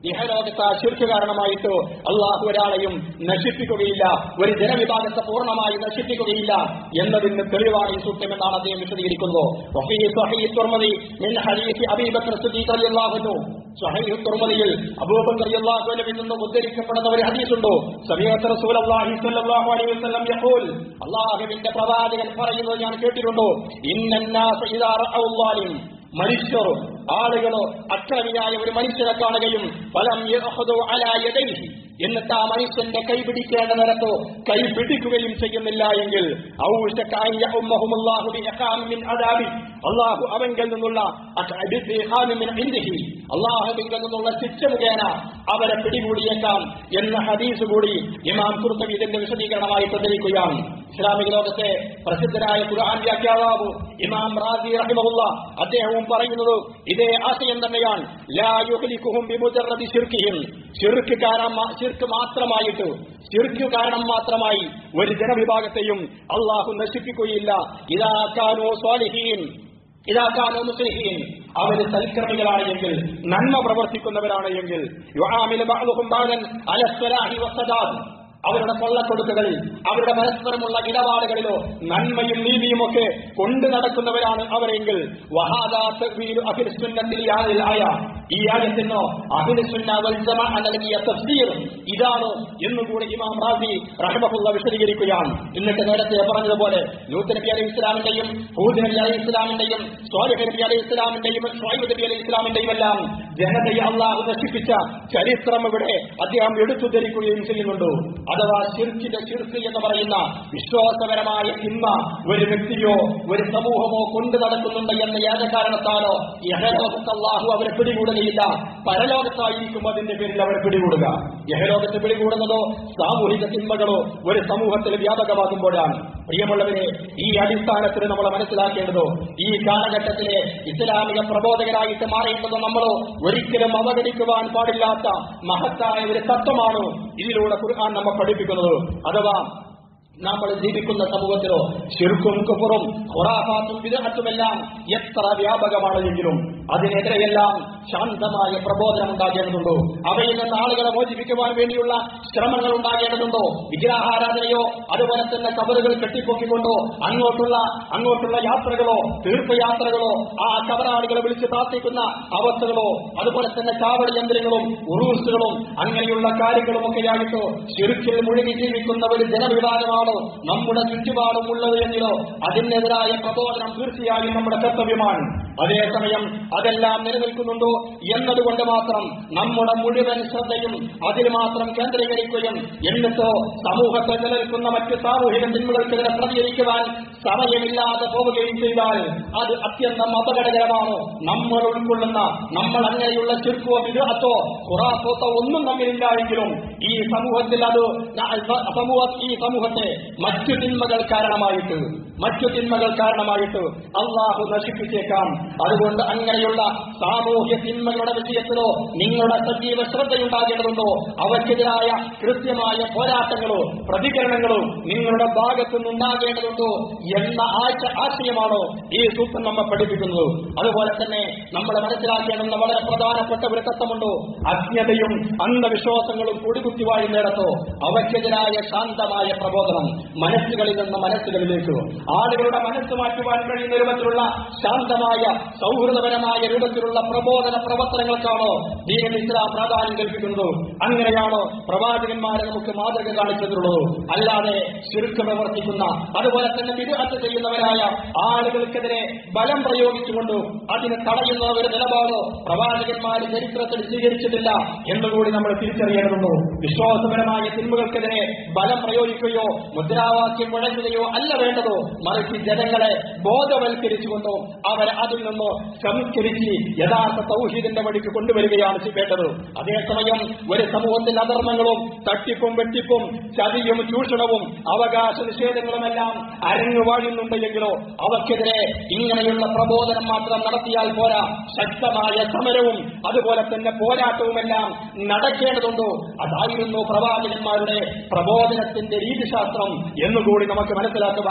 ഇഹലോകത്ത് ആ ശിർക്ക് കാരണമായിട്ട് അള്ളാഹു ഒരാളെയും നശിപ്പിക്കുകയില്ല ഒരു ജനവിഭാഗത്തെ പൂർണ്ണമായി നശിപ്പിക്കുകയില്ല എന്നതിന് തെളിവാണ് ഈ സൂക്തം എന്നാണ് അദ്ദേഹം വിശദീകരിക്കുന്നത് വഫീ സ്വഹീഹ് തുർമദി മിൻ ഹദീസ് അബീ ബക്കർ സിദ്ദീഖ് റളിയല്ലാഹു അൻഹു സ്വഹീഹ് തുർമദിയിൽ അബൂബക്കർ റളിയല്ലാഹു അൻഹുവിൽ നിന്ന് ഉദ്ധരിക്കപ്പെടുന്ന ഒരു ഹദീസുണ്ടോ സമീഅത്ത് റസൂലുള്ളാഹി സ്വല്ലല്ലാഹു അലൈഹി വസല്ലം യഖൂൽ അല്ലാഹുവിന്റെ പ്രവാചകൻ പറയുന്നത് ഞാൻ കേട്ടിട്ടുണ്ടോ ഇന്നന്നാസ ഇദാ റഅൗ ളാലിം മനുഷ്യർ ആളുകളോ അക്രമിയായ ഒരു മനുഷ്യനെ കാണുകയും ഫലം യഅഖുദു അലാ യദൈഹി എന്നിട്ട് ആ മനുഷ്യന്റെ കൈ പിടിക്കേണ്ട നേരത്തോ കൈ പിടിക്കുകയും ചെയ്യുന്നില്ല എങ്കിൽ ഔഷക അൻ യഉമ്മഹുമുല്ലാഹു ബിഇഖാമിൻ മിൻ അദാബി അല്ലാഹു അവങ്കൽ നിന്നുള്ള അഖഅബി ബിഇഖാമിൻ മിൻ ഇൻദിഹി അല്ലാഹുവിങ്കൽ നിന്നുള്ള ശിക്ഷ മുഖേന അവരെ പിടികൂടിയേക്കാം എന്ന ഹദീസ് കൂടി ഇമാം കുർത്തുബി ഇതിന്റെ വിശദീകരണമായി പ്രചരിക്കുകയാണ് ഇസ്ലാമിക ലോകത്തെ പ്രസിദ്ധനായ ഖുർആൻ വ്യാഖ്യാതാവ് ഇമാം റാസി റഹിമഹുല്ല അദ്ദേഹവും പറയുന്നത് ഇതേ ആശയം തന്നെയാണ് ലാ യുഹ്ലിക്കുഹും ബിമുജറദി ശിർക്കിഹിം ശിർക്ക് കാരണം ശിർക്ക് മാത്രമായിട്ട് ശിർക്ക് കാരണം മാത്രമായി ഒരു ജനവിഭാഗത്തെയും അള്ളാഹു നശിപ്പിക്കുകയില്ല ഇതാ കാനോ സ്വാലിഹീൻ ഇതാ കാനോ മുസ്ലിഹീൻ അവര് സൽക്കർമ്മികളാണ് എങ്കിൽ നന്മ പ്രവർത്തിക്കുന്നവരാണ് എങ്കിൽ യുആമിലു ബഅ്ദുഹും ബഅദൻ അല സ്വലാഹി വസ്സദാദ് അവരുടെ കൊള്ളക്കൊടുക്കുകളിൽ അവരുടെ പരസ്പരമുള്ള ഇടപാടുകളിലോ നന്മയും നീതിയും ഒക്കെ കൊണ്ടു നടക്കുന്നവരാണ് അവരെങ്കിൽ വഹാദാ തഅ്വീലു അഹ്ലി സുന്നത്തിൽ യാതിൽ ആയ ഈ ആയത്തിനോ അഹ്ലി സുന്ന വൽ ജമാഅ നൽകിയ തഫ്സീർ ഇതാണ് എന്നുകൂടി ഇമാം റാസി റഹ്മഹുള്ള വിശദീകരിക്കുകയാണ് എന്നിട്ട് നേരത്തെ പറഞ്ഞതുപോലെ ലൂത്ത് നബി അലൈഹി ഇസ്ലാമിന്റെയും ഹൂദ് നബി അലൈഹി ഇസ്ലാമിന്റെയും സ്വാലിഹ് നബി അലൈഹി ഇസ്ലാമിന്റെയും ഷുഐബ് നബി അലൈഹി ഇസ്ലാമിന്റെയും എല്ലാം ജനതയെ അള്ളാഹു നശിപ്പിച്ച ചരിത്രം ഇവിടെ അദ്ദേഹം എടുത്തു ധരിക്കുകയും ചെയ്യുന്നുണ്ട് അഥവാ ശിർക്കിന്റെ ശിർക്ക് എന്ന് പറയുന്ന വിശ്വാസപരമായ തിന്മ ഒരു വ്യക്തിയോ ഒരു സമൂഹമോ കൊണ്ടു നടക്കുന്നുണ്ട് എന്ന ഏക കാരണത്താലോ യഹലോകത്ത് അള്ളാഹു അവരെ പിടികൂടുകയില്ല പരലോകത്തായിരിക്കും അതിന്റെ പേരിൽ അവർ പിടികൂടുക യഹലോകത്ത് പിടികൂടുന്നതോ സാമൂഹിക തിന്മകളോ ഒരു സമൂഹത്തിൽ വ്യാപകമാകുമ്പോഴാണ് പ്രിയമുള്ളവരെ ഈ അടിസ്ഥാനത്തിൽ നമ്മൾ മനസ്സിലാക്കേണ്ടതോ ഈ കാലഘട്ടത്തിലെ ഇസ്ലാമിക പ്രബോധകരായിട്ട് മാറേണ്ടത് നമ്മളോ ഒരിക്കലും അവഗണിക്കുവാൻ പാടില്ലാത്ത മഹത്തായ ഒരു തത്വമാണ് ഇതിലൂടെ ഖുർആൻ നമ്മെ പഠിപ്പിക്കുന്നത് അഥവാ നമ്മൾ ജീവിക്കുന്ന സമൂഹത്തിലോ ശിർക്കും കുഫറും ഖുറാഫാത്തും വിദഗ്ധത്തുമെല്ലാം എത്ര വ്യാപകമാണ് എങ്കിലും അതിനെതിരെയെല്ലാം ശാന്തമായ പ്രബോധനം ഉണ്ടാകേണ്ടതുണ്ടോ അവയിൽ നിന്ന് ആളുകളെ മോചിപ്പിക്കുവാൻ വേണ്ടിയുള്ള ശ്രമങ്ങൾ ഉണ്ടാകേണ്ടതുണ്ടോ വിഗ്രഹാരാധനയോ അതുപോലെ തന്നെ കബറുകൾ കെട്ടിപ്പൊക്കിക്കൊണ്ടോ അങ്ങോട്ടുള്ള അങ്ങോട്ടുള്ള യാത്രകളോ തീർത്ഥയാത്രകളോ ആ കബറാളികളെ വിളിച്ച് പ്രാർത്ഥിക്കുന്ന അവസ്ഥകളോ അതുപോലെ തന്നെ കാവടി യന്ത്രങ്ങളും ഉറൂസുകളും അങ്ങനെയുള്ള കാര്യങ്ങളും ഒക്കെയായിട്ടോ ശിരുക്കിൽ മുഴുകി ജീവിക്കുന്ന ഒരു ജനവിഭാഗമാണോ നമ്മുടെ ചുറ്റുപാടും ഉള്ളത് എങ്കിലോ അതിനെതിരായ പ്രബോധനം തീർച്ചയായും നമ്മുടെ കർത്തവ്യമാണ് അതേസമയം അതെല്ലാം നിലനിൽക്കുന്നുണ്ടോ എന്നതുകൊണ്ട് മാത്രം നമ്മുടെ മുഴുവൻ ശ്രദ്ധയും അതിൽ മാത്രം കേന്ദ്രീകരിക്കുകയും എന്നിട്ടോ സമൂഹത്തിൽ നിലനിൽക്കുന്ന മറ്റ് സാമൂഹിക തിന്മകൾക്കെതിരെ പ്രതികരിക്കുവാൻ സമയമില്ലാതെ പോവുകയും ചെയ്താൽ അത് അത്യന്തം അപകടകരമാണ് നമ്മൾ ഉൾക്കൊള്ളുന്ന നമ്മൾ അങ്ങനെയുള്ള ചുരുക്കോ വിരോധത്തോ ഖുറാഫോത്തോ ഒന്നും നമ്മിലില്ല എങ്കിലും ഈ സമൂഹത്തിൽ അത് സമൂഹ ഈ സമൂഹത്തെ മറ്റു തിന്മകൾ കാരണമായിട്ട് മറ്റു തിന്മകൾ കാരണമായിട്ട് അള്ളാഹു നശിപ്പിച്ചേക്കാം അതുകൊണ്ട് അങ്ങനെയുള്ള സാമൂഹ്യ തിന്മകളുടെ വിഷയത്തിലോ നിങ്ങളുടെ സജീവ ശ്രദ്ധയുണ്ടാകേണ്ടതുണ്ടോ അവയ്ക്കെതിരായ കൃത്യമായ പോരാട്ടങ്ങളോ പ്രതികരണങ്ങളോ നിങ്ങളുടെ ഭാഗത്തു നിന്നുണ്ടാകേണ്ടതുണ്ടോ എന്ന ആശ ആശയമാണോ ഈ സൂത്രം നമ്മെ പഠിപ്പിക്കുന്നത് അതുപോലെ തന്നെ നമ്മൾ മനസ്സിലാക്കേണ്ടുന്ന വളരെ പ്രധാനപ്പെട്ട ഒരു തത്വമുണ്ടോ അജ്ഞതയും അന്ധവിശ്വാസങ്ങളും കൊടികുത്തി വാഴുന്നിടത്തോ അവയ്ക്കെതിരായ ശാന്തമായ പ്രബോധനം മനസ്സുകളിൽ നിന്ന് മനസ്സുകളിലേക്ക് ആളുകളുടെ മനസ്സ് മാറ്റുവാൻ കഴിയുന്ന രൂപത്തിലുള്ള ശാന്തമായ സൗഹൃദപരമായ രൂപത്തിലുള്ള പ്രബോധന പ്രവർത്തനങ്ങൾക്കാണോ ദീൻ ഇസ്ലാം പ്രാധാന്യം കൽപ്പിക്കുന്നത് അങ്ങനെയാണോ പ്രവാചകന്മാരെ നമുക്ക് മാതൃക കാണിച്ചിട്ടുള്ളത് അല്ലാതെ ശിർക്ക് പ്രവർത്തിക്കുന്ന അതുപോലെ തന്നെ വിരുഹത്ത് ചെയ്യുന്നവരായ ആളുകൾക്കെതിരെ ബലം പ്രയോഗിച്ചുകൊണ്ട് അതിനെ തടയുന്ന ഒരു നിലപാടോ പ്രവാചകന്മാർ ചരിത്രത്തിൽ സ്വീകരിച്ചിട്ടില്ല എന്നുകൂടി നമ്മൾ തിരിച്ചറിയേണ്ടതുണ്ടോ വിശ്വാസപരമായ തിന്മകൾക്കെതിരെ ബലം പ്രയോഗിക്കുകയോ മുദ്രാവാക്യം മുഴങ്ങുകയോ അല്ല വേണ്ടതോ മറിച്ച് ജനങ്ങളെ ബോധവൽക്കരിച്ചുകൊണ്ടോ അവരെ അതിൽ നിന്ന് സംസ്കരിച്ച് യഥാർത്ഥ തൗഹീദിന്റെ വഴിക്ക് കൊണ്ടുവരികയാണ് വേണ്ടത് അതേസമയം ഒരു സമൂഹത്തിൽ അധർമ്മങ്ങളും തട്ടിപ്പും വെട്ടിപ്പും ചതിയും ചൂഷണവും അവകാശ നിഷേധങ്ങളുമെല്ലാം അരങ്ങു വാഴുന്നുണ്ട് എങ്കിലോ അവക്കെതിരെ ഇങ്ങനെയുള്ള പ്രബോധനം മാത്രം നടത്തിയാൽ പോരാ ശക്തമായ സമരവും അതുപോലെ തന്നെ പോരാട്ടവുമെല്ലാം നടക്കേണ്ടതുണ്ടോ അതായിരുന്നു പ്രവാചകന്മാരുടെ പ്രബോധനത്തിന്റെ രീതിശാസ്ത്രം എന്നുകൂടി നമുക്ക് മനസ്സിലാക്കുവാൻ സാധിക്കും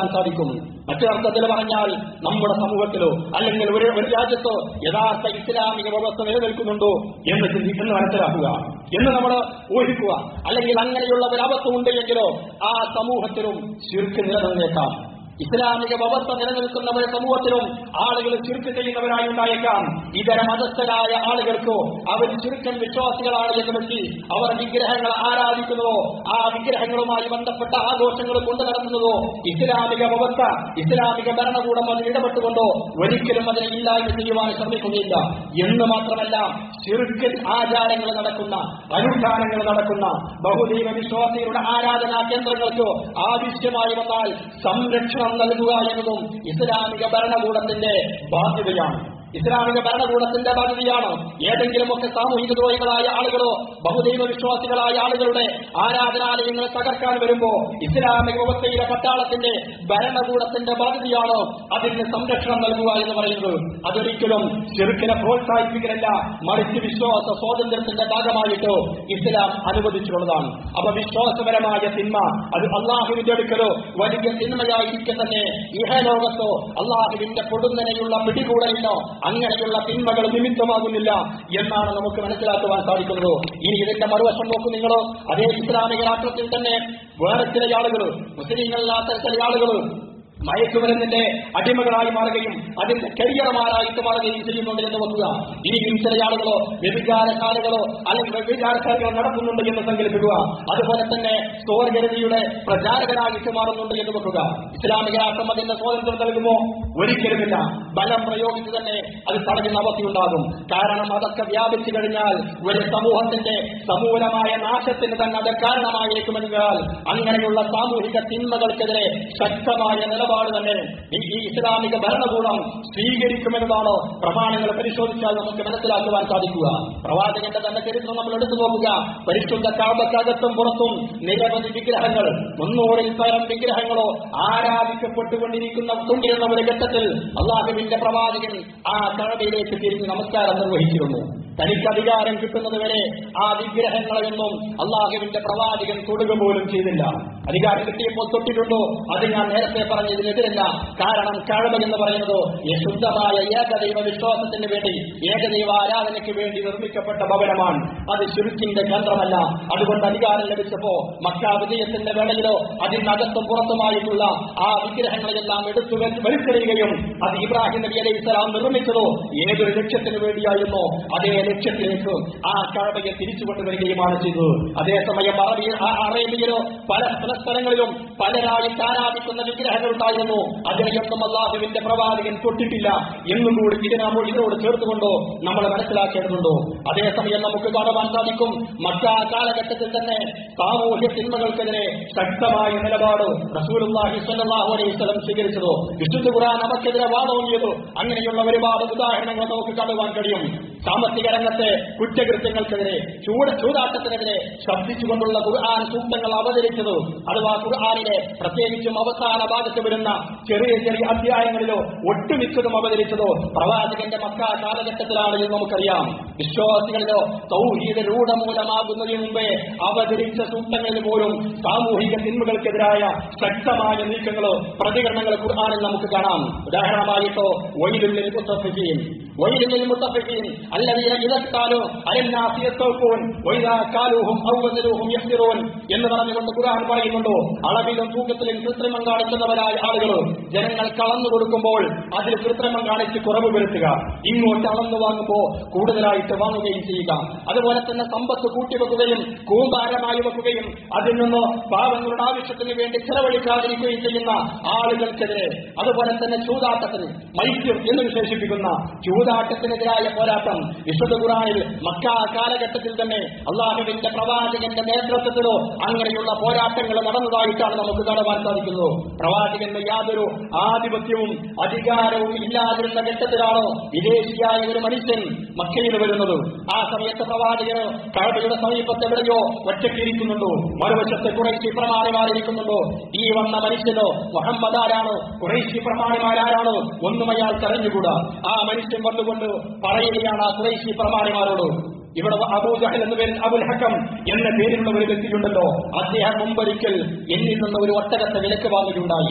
മറ്റൊരർത്ഥത്തിൽ പറഞ്ഞാൽ നമ്മുടെ സമൂഹത്തിലോ അല്ലെങ്കിൽ ഒരു ഒരു രാജ്യത്തോ യഥാർത്ഥ ഇസ്ലാമിക വ്യവസ്ഥ നിലനിൽക്കുന്നുണ്ടോ എന്ന് ചിന്തിക്കുന്ന മനസ്സിലാക്കുക എന്ന് നമ്മൾ ഊഹിക്കുക അല്ലെങ്കിൽ അങ്ങനെയുള്ള ഒരു അവസ്ഥ ഉണ്ട് എങ്കിലോ ആ സമൂഹത്തിലും ശിർക്ക് നിലനിന്നേക്കാം ഇസ്ലാമിക വ്യവസ്ഥ നിലനിൽക്കുന്ന ഒരു സമൂഹത്തിലും ആളുകൾ ചുരുക്കം ചെയ്യുന്നവരായി ഉണ്ടായേക്കാം ഇതര മതസ്ഥരായ ആളുകൾക്കോ അവർ ചുരുക്കം വിശ്വാസികളാണ് എന്ന് വെച്ച് അവർ വിഗ്രഹങ്ങൾ ആരാധിക്കുന്നതോ ആ വിഗ്രഹങ്ങളുമായി ബന്ധപ്പെട്ട ആഘോഷങ്ങൾ കൊണ്ടു നടത്തുന്നതോ ഇസ്ലാമിക വ്യവസ്ഥ ഇസ്ലാമിക ഭരണകൂടം അതിൽ ഇടപെട്ടുകൊണ്ടോ ഒരിക്കലും അതിനെ ഇല്ലായ്മ ചെയ്യുവാൻ ശ്രമിക്കുകയില്ല എന്ന് മാത്രമല്ല ചുരുക്കൻ ആചാരങ്ങൾ നടക്കുന്ന അനുഷ്ഠാനങ്ങൾ നടക്കുന്ന ബഹുദൈവ വിശ്വാസികളുടെ ആരാധനാ കേന്ദ്രങ്ങൾക്ക് ആവശ്യമായി വന്നാൽ സംരക്ഷണം നൽകുക എന്നതും ഇസ്ലാമിക ഭരണകൂടത്തിന്റെ ബാധ്യതയാണ് ഇസ്ലാമിക ഭരണകൂടത്തിന്റെ ബാധ്യതയാണ് ഏതെങ്കിലുമൊക്കെ സാമൂഹിക ദ്രോഹികളായ ആളുകളോ ബഹുദൈവ വിശ്വാസികളായ ആളുകളുടെ ആരാധനാലയങ്ങൾ തകർക്കാൻ വരുമ്പോ ഇസ്ലാമിക വ്യവസ്ഥയിലെ പട്ടാളത്തിന്റെ ഭരണകൂടത്തിന്റെ ബാധ്യതയാണ് അതിന് സംരക്ഷണം നൽകുക എന്ന് പറയുന്നത് അതൊരിക്കലും ചെറുക്കിനെ പ്രോത്സാഹിപ്പിക്കലല്ല മറിച്ച് വിശ്വാസ സ്വാതന്ത്ര്യത്തിന്റെ ഭാഗമായിട്ട് ഇസ്ലാം അനുവദിച്ചിട്ടുള്ളതാണ് അപ്പൊ വിശ്വാസപരമായ തിന്മ അത് അള്ളാഹുവിന്റെ അടുക്കലോ വലിയ തിന്മയായിരിക്കെ തന്നെ ഇഹലോകത്തോ അള്ളാഹുവിന്റെ പൊടുന്നനെയുള്ള പിടികൂടലിനോ അങ്ങനെയുള്ള തിന്മകൾ നിമിത്തമാകുന്നില്ല എന്നാണ് നമുക്ക് മനസ്സിലാക്കുവാൻ സാധിക്കുന്നത് ഇനി ഇതിന്റെ മറുവശം നോക്കൂ നിങ്ങളോ അതേ ഇസ്ലാമിക രാഷ്ട്രത്തിൽ തന്നെ വേറെ ചില ആളുകൾ മുസ്ലിങ്ങളല്ലാത്ത ചില ആളുകൾ മയക്കുമരുന്നിന്റെ അടിമകളായി മാറുകയും അതിന്റെ കരിയറമാരായിട്ട് മാറുകയും ചെയ്യുന്നുണ്ട് എന്ന് വെക്കുക ഇനിയും ചില ആളുകളോ വ്യഭിചാരശാലകളോ അല്ലെങ്കിൽ വ്യഭിചാരശാലകളോ നടത്തുന്നുണ്ട് എന്ന് സങ്കല്പിക്കുക അതുപോലെ തന്നെ സ്വർഗരതിയുടെ പ്രചാരകരായിട്ട് മാറുന്നുണ്ട് എന്ന് വെക്കുക ഇസ്ലാമിക രാഷ്ട്രം അതിന്റെ സ്വാതന്ത്ര്യം നൽകുമോ ഒരിക്കലുമില്ല ബലം പ്രയോഗിച്ച് തന്നെ അത് തടയുന്ന അവസ്ഥയുണ്ടാകും കാരണം അതൊക്കെ വ്യാപിച്ചു കഴിഞ്ഞാൽ ഒരു സമൂഹത്തിന്റെ സമൂലമായ നാശത്തിന് തന്നെ അത് കാരണമായേക്കുമെന്നാൽ അങ്ങനെയുള്ള സാമൂഹിക തിന്മകൾക്കെതിരെ ശക്തമായ നിലപാട് തന്നെ ഈ ഈ ഇസ്ലാമിക ഭരണകൂടം സ്വീകരിക്കുമെന്നതാണ് പ്രമാണങ്ങൾ പരിശോധിച്ചാൽ നമുക്ക് മനസ്സിലാക്കുവാൻ സാധിക്കുക പ്രവാചകന്റെ തന്നെ ചരിത്രം നമ്മൾ എടുത്തു നോക്കുക പരിശുദ്ധ കാബക്കകത്തും പുറത്തും നിരവധി വിഗ്രഹങ്ങൾ മുന്നൂറിൽ പരം വിഗ്രഹങ്ങളോ ആരാധിക്കപ്പെട്ടുകൊണ്ടിരിക്കുന്ന കൊണ്ടിരുന്ന ഒരു ഘട്ടത്തിൽ അള്ളാഹുവിന്റെ പ്രവാചകൻ ആ കഴവയിലേക്ക് തിരിഞ്ഞ് നമസ്കാരം നിർവഹിച്ചിരുന്നു തനിക്ക് അധികാരം കിട്ടുന്നത് വരെ ആ വിഗ്രഹങ്ങളെയൊന്നും അള്ളാഹുവിന്റെ പ്രവാചകൻ തൊടുക പോലും ചെയ്തില്ല അധികാരം കിട്ടിയപ്പോൾ തൊട്ടിട്ടുണ്ടോ അത് ഞാൻ നേരത്തെ പറഞ്ഞതിനെതിരല്ല കാരണം കഴവ എന്ന് പറയുന്നത് ഈ ശുദ്ധമായ ഏകദൈവ വിശ്വാസത്തിന് വേണ്ടി ഏകദൈവ ആരാധനയ്ക്ക് വേണ്ടി നിർമ്മിക്കപ്പെട്ട ഭവനമാണ് അത് ശുരുക്കിന്റെ കേന്ദ്രമല്ല അതുകൊണ്ട് അധികാരം ലഭിച്ചപ്പോ മക്ക വിജയത്തിന്റെ വേളയിലോ അതിനകത്തും പുറത്തുമായിട്ടുള്ള ആ വിഗ്രഹങ്ങളെല്ലാം എടുത്തു വെ- വലിച്ചെറിയുകയും അത് ഇബ്രാഹിം നബി അലൈഹി സ്വലാം നിർമ്മിച്ചതോ ഏതൊരു ലക്ഷ്യത്തിന് വേണ്ടിയായിരുന്നോ അതേ ലക്ഷ്യത്തിലേക്ക് ആ കഴവയെ തിരിച്ചു കൊണ്ടുവരികയുമാണ് ചെയ്തത് അതേസമയം അറബി ആ- അറേബ്യയിലോ പല പല സ്ഥലങ്ങളിലും പലരായി ആരാധിക്കുന്ന വിഗ്രഹങ്ങൾ ഉണ്ടായിരുന്നു അതിനെയൊന്നും അള്ളാഹുവിന്റെ പ്രവാചകൻ തൊട്ടിട്ടില്ല എന്നും കൂടി ഇതിനാമോ ഇതിനോട് ചേർത്തുകൊണ്ടോ നമ്മൾ മനസ്സിലാക്കേണ്ടതുണ്ടോ അതേസമയം നമുക്ക് കാണുവാൻ സാധിക്കും മറ്റാ കാലഘട്ടത്തിൽ തന്നെ സാമൂഹ്യ തിന്മകൾക്കെതിരെ ശക്തമായ നിലപാട് റസൂലുള്ളാഹി സ്വല്ലല്ലാഹു അലൈഹി വസല്ലം സ്വീകരിച്ചതോ വിശുദ്ധ ഖുർആൻ നമുക്കെതിരെ വാദോങ്ങിയതോ അങ്ങനെയുള്ള ഒരുപാട് ഉദാഹരണങ്ങൾ നമുക്ക് കാണുവാൻ കഴിയും സാമ്പത്തിക രംഗത്തെ കുറ്റകൃത്യങ്ങൾക്കെതിരെ ചൂട് ചൂതാട്ടത്തിനെതിരെ ശബ്ദിച്ചുകൊണ്ടുള്ള ഖുർആൻ സൂക്തങ്ങൾ അവതരിച്ചത് അഥവാ ഖുർആാനിലെ പ്രത്യേകിച്ചും അവസാന ഭാഗത്ത് വരുന്ന ചെറിയ ചെറിയ അധ്യായങ്ങളിലോ ഒട്ടുമിക്കതും അവതരിച്ചതോ പ്രവാചകന്റെ മക്ക കാലഘട്ടത്തിലാണ് എന്ന് നമുക്കറിയാം വിശ്വാസികളിലോ സൗഹീദ രൂഢമൂലമാകുന്നതിന് മുമ്പേ അവതരിച്ച സൂക്തങ്ങളിൽ പോലും സാമൂഹിക തിന്മകൾക്കെതിരായ ശക്തമായ നീക്കങ്ങളോ പ്രതികരണങ്ങളോ ഖുർആാനിൽ നമുക്ക് കാണാം ഉദാഹരണമായിട്ടോ വൈലുള്ളിൽ മുത്തഫിഖീൻ വൈലുള്ളിൽ മുത്തഫിഖീൻ الذين إذا قالوا على الناس يستوفون وإذا كالوهم أو وزنوهم يخسرون എന്ന് പറഞ്ഞുകൊണ്ട് ഖുർആൻ പറയുന്നുണ്ടോ അളവിലും തൂക്കത്തിലും കൃത്രിമം കാണിക്കുന്നവരായ ആളുകൾ ജനങ്ങൾ കളന്നു കൊടുക്കുമ്പോൾ അതിൽ കൃത്രിമം കാണിച്ച് കുറവ് വരുത്തുക ഇങ്ങോട്ട് അളന്നു വാങ്ങുമ്പോൾ കൂടുതലായിട്ട് വാങ്ങുകയും ചെയ്യുക അതുപോലെ തന്നെ സമ്പത്ത് കൂട്ടിവെക്കുകയും കൂമ്പാരമായി വെക്കുകയും അതിൽ നിന്ന് പാവങ്ങളുടെ ആവശ്യത്തിന് വേണ്ടി ചെലവഴിക്കാതിരിക്കുകയും ചെയ്യുന്ന ആളുകൾക്കെതിരെ അതുപോലെ തന്നെ ചൂതാട്ടത്തിന് മൈത്യം എന്ന് വിശേഷിപ്പിക്കുന്ന ചൂതാട്ടത്തിനെതിരായ പോരാട്ടം വിശുദ്ധ ഖുറാനിൽ മക്ക കാലഘട്ടത്തിൽ തന്നെ അള്ളാഹുവിന്റെ പ്രവാചകന്റെ നേതൃത്വത്തിലോ അങ്ങനെയുള്ള പോരാട്ടങ്ങൾ നടന്നതായിട്ടാണ് നമുക്ക് കാണുവാൻ സാധിക്കുന്നത് പ്രവാചകന്റെ യാതൊരു ആധിപത്യവും അധികാരവും ഇല്ലാതിരുന്ന ഘട്ടത്തിലാണോ വിദേശിയായ ഒരു മനുഷ്യൻ മക്കയിൽ വരുന്നത് ആ സമയത്ത് പ്രവാചകന് കഴബയുടെ സമീപത്ത് എവിടെയോ ഒറ്റക്കിരിക്കുന്നുണ്ടോ മറുവശത്ത് കുറേശ്ശി പ്രമാണിമാരിക്കുന്നുണ്ടോ ഈ വന്ന മനുഷ്യനോ മുഹമ്മദ് ആരാണ് കുറേശ്ശി പ്രമാണിമാരാരാണ് ഒന്നും അയാൾക്ക് അറിഞ്ഞുകൂടാ ആ മനുഷ്യൻ വന്നുകൊണ്ട് പറയുകയാണ് ആ കുറേശ്ശി പ്രമാണിമാരോട് ഇവിടെ അബൂജഹൽ എന്ന പേരിൽ അബുൽ ഹക്കം എന്ന പേരിലുള്ള ഒരു വ്യക്തിയുണ്ടല്ലോ അദ്ദേഹം മുമ്പൊരിക്കൽ എന്നിൽ നിന്ന് ഒരു ഒട്ടകത്തെ വിലക്ക് വാങ്ങിയിട്ടുണ്ടായി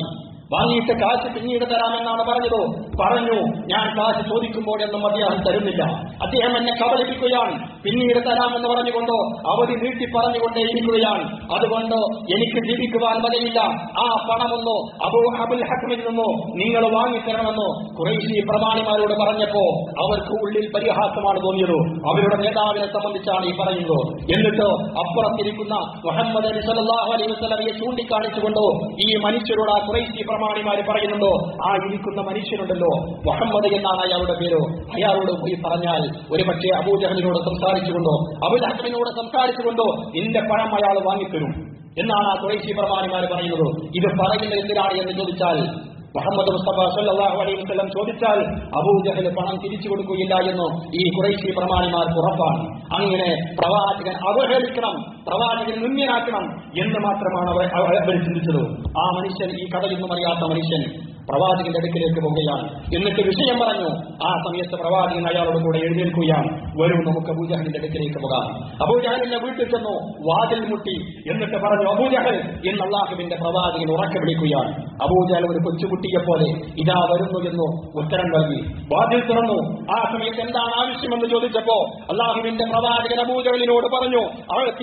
വാങ്ങിയിട്ട് കാശ് പിന്നീട് തരാമെന്നാണ് പറഞ്ഞത് പറഞ്ഞു ഞാൻ കാശ് ചോദിക്കുമ്പോഴൊന്നും അദ്ദേഹം തരുന്നില്ല അദ്ദേഹം എന്നെ കബളിപ്പിക്കുകയാണ് പിന്നീട് തരാമെന്ന് പറഞ്ഞുകൊണ്ടോ അവധി നീട്ടി പറഞ്ഞുകൊണ്ടേ ഇരിക്കുകയാണ് അതുകൊണ്ട് എനിക്ക് ജീവിക്കുവാൻ വകയില്ല ആ പണമൊന്നോ അബു അബുൽ ഹക്കമിൽ നിന്നോ നിങ്ങൾ വാങ്ങിത്തരണമെന്നോ കുറേശ്ശി പ്രമാണിമാരോട് പറഞ്ഞപ്പോ അവർക്ക് ഉള്ളിൽ പരിഹാസമാണ് തോന്നിയത് അവരുടെ നേതാവിനെ സംബന്ധിച്ചാണ് ഈ പറയുന്നത് എന്നിട്ട് അപ്പുറത്തിരിക്കുന്ന മുഹമ്മദ് അലി സല്ലല്ലാഹു അലൈഹി വസല്ലമയെ ചൂണ്ടിക്കാണിച്ചുകൊണ്ട് ഈ മനുഷ്യരോട് ആ കുറേശ്ശി പ്രമാണിമാര് പറയുന്നുണ്ടോ ആ ഇരിക്കുന്ന മനുഷ്യനുണ്ടല്ലോ മുഹമ്മദ് എന്നാണ് അയാളുടെ പേര് അയാളോട് പോയി പറഞ്ഞാൽ ഒരു പക്ഷേ അബൂജഹലിനോട് സംസാരിച്ചുകൊണ്ടോ അബുൽ ഹക്കമിനോട് സംസാരിച്ചുകൊണ്ടോ നിന്റെ പണം അയാൾ വാങ്ങിത്തരും എന്നാണ് ആ കുറേശ്ശി പ്രമാണിമാര് പറയുന്നത് ഇത് പറയുന്നത് എന്തിനാണ് എന്ന് ചോദിച്ചാൽ മുഹമ്മദ് മുസ്തഫ സല്ലല്ലാഹു അലൈഹി വസല്ലം ചോദിച്ചാൽ അബൂജഹൽ പണം തിരിച്ചു കൊടുക്കുകയില്ല എന്ന് ഈ കുറേശ്ശി പ്രമാണിമാർക്ക് ഉറപ്പാണ് അങ്ങനെ പ്രവാചകൻ അവഹേളിക്കണം പ്രവാചകൻ നിന്ദ്യനാക്കണം എന്ന് മാത്രമാണ് അവർ അവർ അവർ ചിന്തിച്ചത് ആ മനുഷ്യൻ ഈ കഥയൊന്നും അറിയാത്ത മനുഷ്യൻ പ്രവാചകന്റെ അടുക്കിലേക്ക് പോവുകയാണ് എന്നിട്ട് വിഷയം പറഞ്ഞു ആ സമയത്ത് പ്രവാചകൻ അയാളോട് കൂടെ എഴുന്നേൽക്കുകയാണ് വരൂ നമുക്ക് അബൂജഹലിന്റെ അടുക്കിലേക്ക് പോകാം അബൂജഹലിന്റെ വീട്ടിൽ ചെന്നു വാതിൽ മുട്ടി എന്നിട്ട് പറഞ്ഞു അബൂജഹൽ എന്ന് അള്ളാഹുവിന്റെ പ്രവാചകൻ ഉറക്കെ വിളിക്കുകയാണ് അബൂജഹൽ ഒരു കൊച്ചുകുട്ടിയെ പോലെ ഇതാ വരുന്നു എന്ന് ഉത്തരം നൽകി വാതിൽ തുറന്നു ആ സമയത്ത് എന്താണ് ആവശ്യമെന്ന് ചോദിച്ചപ്പോ അള്ളാഹുവിന്റെ പ്രവാചകൻ അബൂജഹലിനോട് പറഞ്ഞു അവൾക്ക്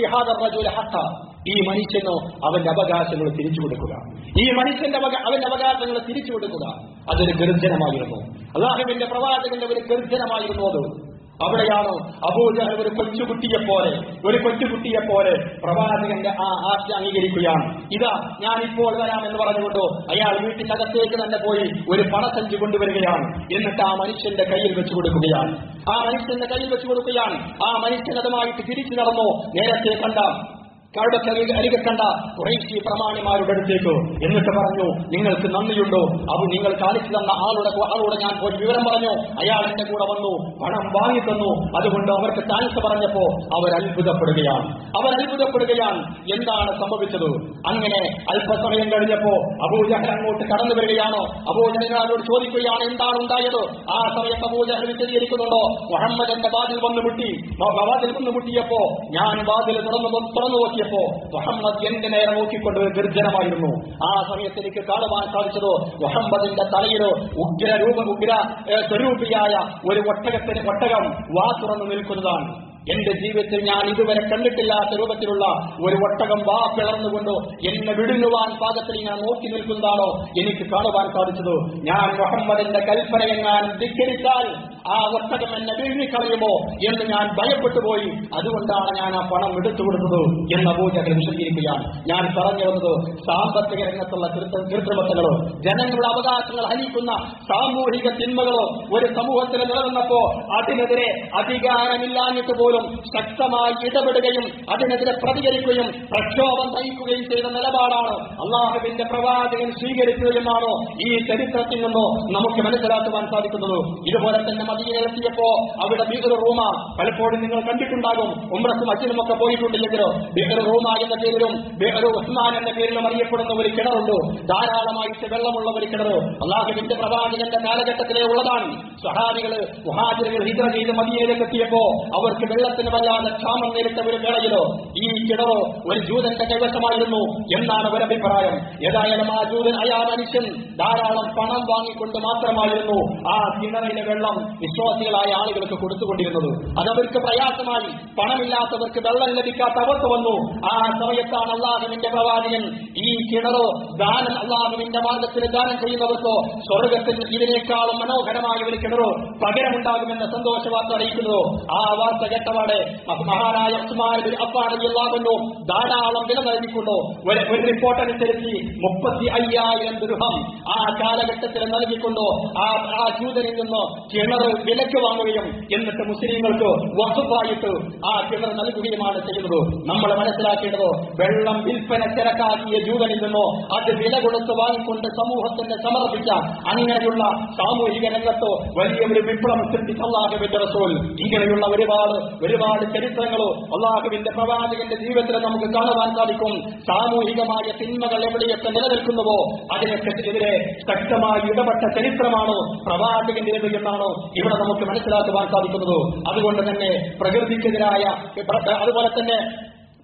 ഈ മനുഷ്യനോ അവന്റെ അവകാശങ്ങൾ തിരിച്ചു കൊടുക്കുക ഈ മനുഷ്യന്റെ അവക- അവന്റെ അവകാശങ്ങൾ തിരിച്ചു കൊടുക്കുക അതൊരു ഗർജനമായിരുന്നു അള്ളാഹുവിന്റെ പ്രവാചകന്റെ ഒരു ഗർജനമായിരുന്നു അത് അവിടെയാണ് അബൂജഹൽ ഒരു കൊച്ചുകുട്ടിയെ പോലെ ഒരു കൊച്ചുകുട്ടിയെ പോലെ പ്രവാചകന്റെ ആ ആജ്ഞ അംഗീകരിക്കുകയാണ് ഇതാ ഞാൻ ഇപ്പോൾ വരാമെന്ന് പറഞ്ഞുകൊണ്ട് അയാൾ വീട്ടിനകത്തേക്ക് തന്നെ പോയി ഒരു പണസഞ്ചി കൊണ്ടുവരികയാണ് എന്നിട്ട് ആ മനുഷ്യന്റെ കയ്യിൽ വെച്ചു കൊടുക്കുകയാണ് ആ മനുഷ്യന്റെ കയ്യിൽ വെച്ചു കൊടുക്കുകയാണ് ആ മനുഷ്യൻ അതുമായിട്ട് തിരിച്ചു നടന്നു നേരത്തെ കണ്ട കഴുടക്കരികെ അരികെ കണ്ട കുറേശ്ശി പ്രമാണിമാരുടെ അടുത്തേക്ക് എന്നിട്ട് പറഞ്ഞു നിങ്ങൾക്ക് നന്ദിയുണ്ടോ അത് നിങ്ങൾ കാണിച്ചു തന്ന ആളുടെ ആളോട് ഞാൻ പോയി വിവരം പറഞ്ഞു അയാൾ എന്റെ കൂടെ വന്നു പണം വാങ്ങി തന്നു അതുകൊണ്ട് അവർക്ക് താങ്ക്സ് പറഞ്ഞപ്പോ അവർ അത്ഭുതപ്പെടുകയാണ് അവർ അത്ഭുതപ്പെടുകയാണ് എന്താണ് സംഭവിച്ചത് അങ്ങനെ അല്പസമയം കഴിഞ്ഞപ്പോ അബൂജഹൽ അങ്ങോട്ട് കടന്നു വരികയാണോ അബൂജഹലിനോട് ചോദിക്കുകയാണ് എന്താണ് ഉണ്ടായത് ആ സമയത്ത് അബൂജഹൽ വിശദീകരിക്കുന്നുണ്ടോ മുഹമ്മദ് എന്റെ വാതിൽ വന്ന് മുട്ടി വ- വാതിൽ വന്ന് മുട്ടിയപ്പോ ഞാൻ വാതിൽ തുറന്നു തുറന്നു നോക്കിയപ്പോ മുഹമ്മദ് എന്റെ നേരെ നോക്കിക്കൊണ്ട് ഒരു ഗർജനമായിരുന്നു ആ സമയത്ത് എനിക്ക് കാണുവാൻ സാധിച്ചത് മുഹമ്മദിന്റെ തലയിലോ ഉഗ്ര രൂപ ഉഗ്ര ഏ, സ്വരൂപിയായ ഒരു ഒട്ടകത്തിന് ഒട്ടകം വാ തുറന്നു നിൽക്കുന്നതാണ് എന്റെ ജീവിതത്തിൽ ഞാൻ ഇതുവരെ കണ്ടിട്ടില്ലാത്ത രൂപത്തിലുള്ള ഒരു ഒട്ടകം വാ പിളർന്നുകൊണ്ട് എന്നെ വിടുങ്ങുവാൻ പാകത്തിൽ ഞാൻ നോക്കി നിൽക്കുന്നതാണോ എനിക്ക് കാണുവാൻ സാധിച്ചത് ഞാൻ മുഹമ്മദിന്റെ കൽപ്പനയെങ്ങാനും ധിക്കരിച്ചാൽ ആ ഒട്ടകം എന്നെ വിഴുങ്ങിക്കളയുമോ എന്ന് ഞാൻ ഭയപ്പെട്ടു പോയി അതുകൊണ്ടാണ് ഞാൻ ആ പണം എടുത്തു കൊടുത്തത് എന്ന് അബൂജഹൽ വിശദീകരിക്കുകയാണ് ഞാൻ പറഞ്ഞു വന്നത് സാമ്പത്തിക രംഗത്തുള്ള കൃത്യ- കൃത്രിമത്വങ്ങളോ ജനങ്ങളുടെ അവകാശങ്ങൾ ഹനിക്കുന്ന സാമൂഹിക തിന്മകളോ ഒരു സമൂഹത്തിൽ നിലനിന്നപ്പോ അതിനെതിരെ അധികാരമില്ലാഞ്ഞിട്ട് പോലും ശക്തമായി ഇടപെടുകയും അതിനെതിരെ പ്രതികരിക്കുകയും പ്രക്ഷോഭം നയിക്കുകയും ചെയ്ത നിലപാടാണ് അള്ളാഹുവിന്റെ പ്രവാചകൻ സ്വീകരിക്കുകയെന്നാണോ ഈ ചരിത്രത്തിൽ നിന്നോ നമുക്ക് മനസ്സിലാക്കുവാൻ സാധിക്കുന്നത് ഇതുപോലെ തന്നെ മദീനയിലെത്തിയപ്പോ അവിടെ ബീഹർ റൂമ പലപ്പോഴും നിങ്ങൾ കണ്ടിട്ടുണ്ടാകും ഉമ്രക്കും അച്ഛനും ഒക്കെ പോയിട്ടുണ്ടെങ്കിലോ ബീഹർ റൂമ എന്ന പേരിലും ബീഹർ ഉസ്മാൻ എന്ന പേരിലും അറിയപ്പെടുന്ന ഒരു കിണറുണ്ട് ധാരാളമായിട്ട് വെള്ളമുള്ള ഒരു കിണർ അള്ളാഹുവിന്റെ പ്രവാചകന്റെ കാലഘട്ടത്തിലേ ഉള്ളതാണ് സഹാബികള് മുഹാജിറുകൾ ഹിദ്ര ചെയ്ത് മദീനയിലേക്ക് എത്തിയപ്പോ അവർക്ക് വെള്ളത്തിന് വല്ലാതെ ക്ഷാമം നേരിട്ട ഒരു വേളയിലോ ഈ കിണറോ ഒരു ജൂതന്റെ കൈവശമായിരുന്നു എന്നാണ് ഒരു അഭിപ്രായം ഏതായാലും ആ ജൂതൻ അയാ മനുഷ്യൻ ധാരാളം പണം വാങ്ങിക്കൊണ്ട് മാത്രമായിരുന്നു ആ കിണറിലെ വെള്ളം വിശ്വാസികളായ ആളുകൾക്ക് കൊടുത്തുകൊണ്ടിരുന്നത് അതവർക്ക് പ്രയാസമായി പണമില്ലാത്തവർക്ക് വെള്ളം ലഭിക്കാത്ത അവസ്ഥ വന്നു ആ സമയത്താണ് അള്ളാഹുവിന്റെ പ്രവാചകൻ ഈ കിണറോ ദാനം അള്ളാഹുവിന്റെ മാർഗത്തിൽ ദാനം ചെയ്യുന്നവർക്കോ സ്വർഗത്തിൽ ഇതിനേക്കാളും മനോഹരമായ ഒരു കിണറോ പകരമുണ്ടാകുമെന്ന സന്തോഷ വാർത്ത അറിയിക്കുന്നു ആ വാർത്ത കേട്ടപാടെ മഹാനായ ഉസ്മാൻ ബിൻ അഫ്ഫാൻ റളിയല്ലാഹു അൻഹു ധാരാളം വില നൽകിക്കൊണ്ടു ഒരു ഒരു റിപ്പോർട്ട് അനുസരിച്ച് മുപ്പത്തി അയ്യായിരം ദൃഹം ആ കാലഘട്ടത്തിൽ നൽകിക്കൊണ്ടു ആ ആ ജൂതനിൽ നിന്ന് കിണർ വിലക്ക് വാങ്ങുകയും എന്നിട്ട് മുസ്ലിങ്ങൾക്ക് വസുപ്പായിട്ട് ആ കിണർ നൽകുകയുമാണ് ചെയ്യുന്നത് നമ്മൾ മനസ്സിലാക്കേണ്ടത് വെള്ളം വിൽപ്പന തിരക്കാക്കിയ ജൂതനിൽ നിന്നോ അത് വില കൊടുത്ത് വാങ്ങിക്കൊണ്ട് സമൂഹത്തിന് സമർപ്പിച്ച അങ്ങനെയുള്ള സാമൂഹിക രംഗത്തോ വലിയ ഒരു വിപ്ലവം സൃഷ്ടിച്ച അള്ളാഹുവിന്റെ റസൂൽ ഇങ്ങനെയുള്ള ഒരുപാട് ഒരുപാട് ചരിത്രങ്ങളോ അള്ളാഹുവിന്റെ പ്രവാചകന്റെ ജീവിതത്തിൽ നമുക്ക് കാണുവാൻ സാധിക്കും സാമൂഹികമായ തിന്മകൾ എവിടെയൊക്കെ നിലനിൽക്കുന്നുവോ അതിനെതിരെ ശക്തമായി ഇടപെട്ട ചരിത്രമാണോ പ്രവാചകന്റേത് എന്നാണോ ഇവിടെ നമുക്ക് മനസ്സിലാക്കുവാൻ സാധിക്കുന്നത് അതുകൊണ്ട് തന്നെ പ്രകൃതിക്കെതിരായ അതുപോലെ തന്നെ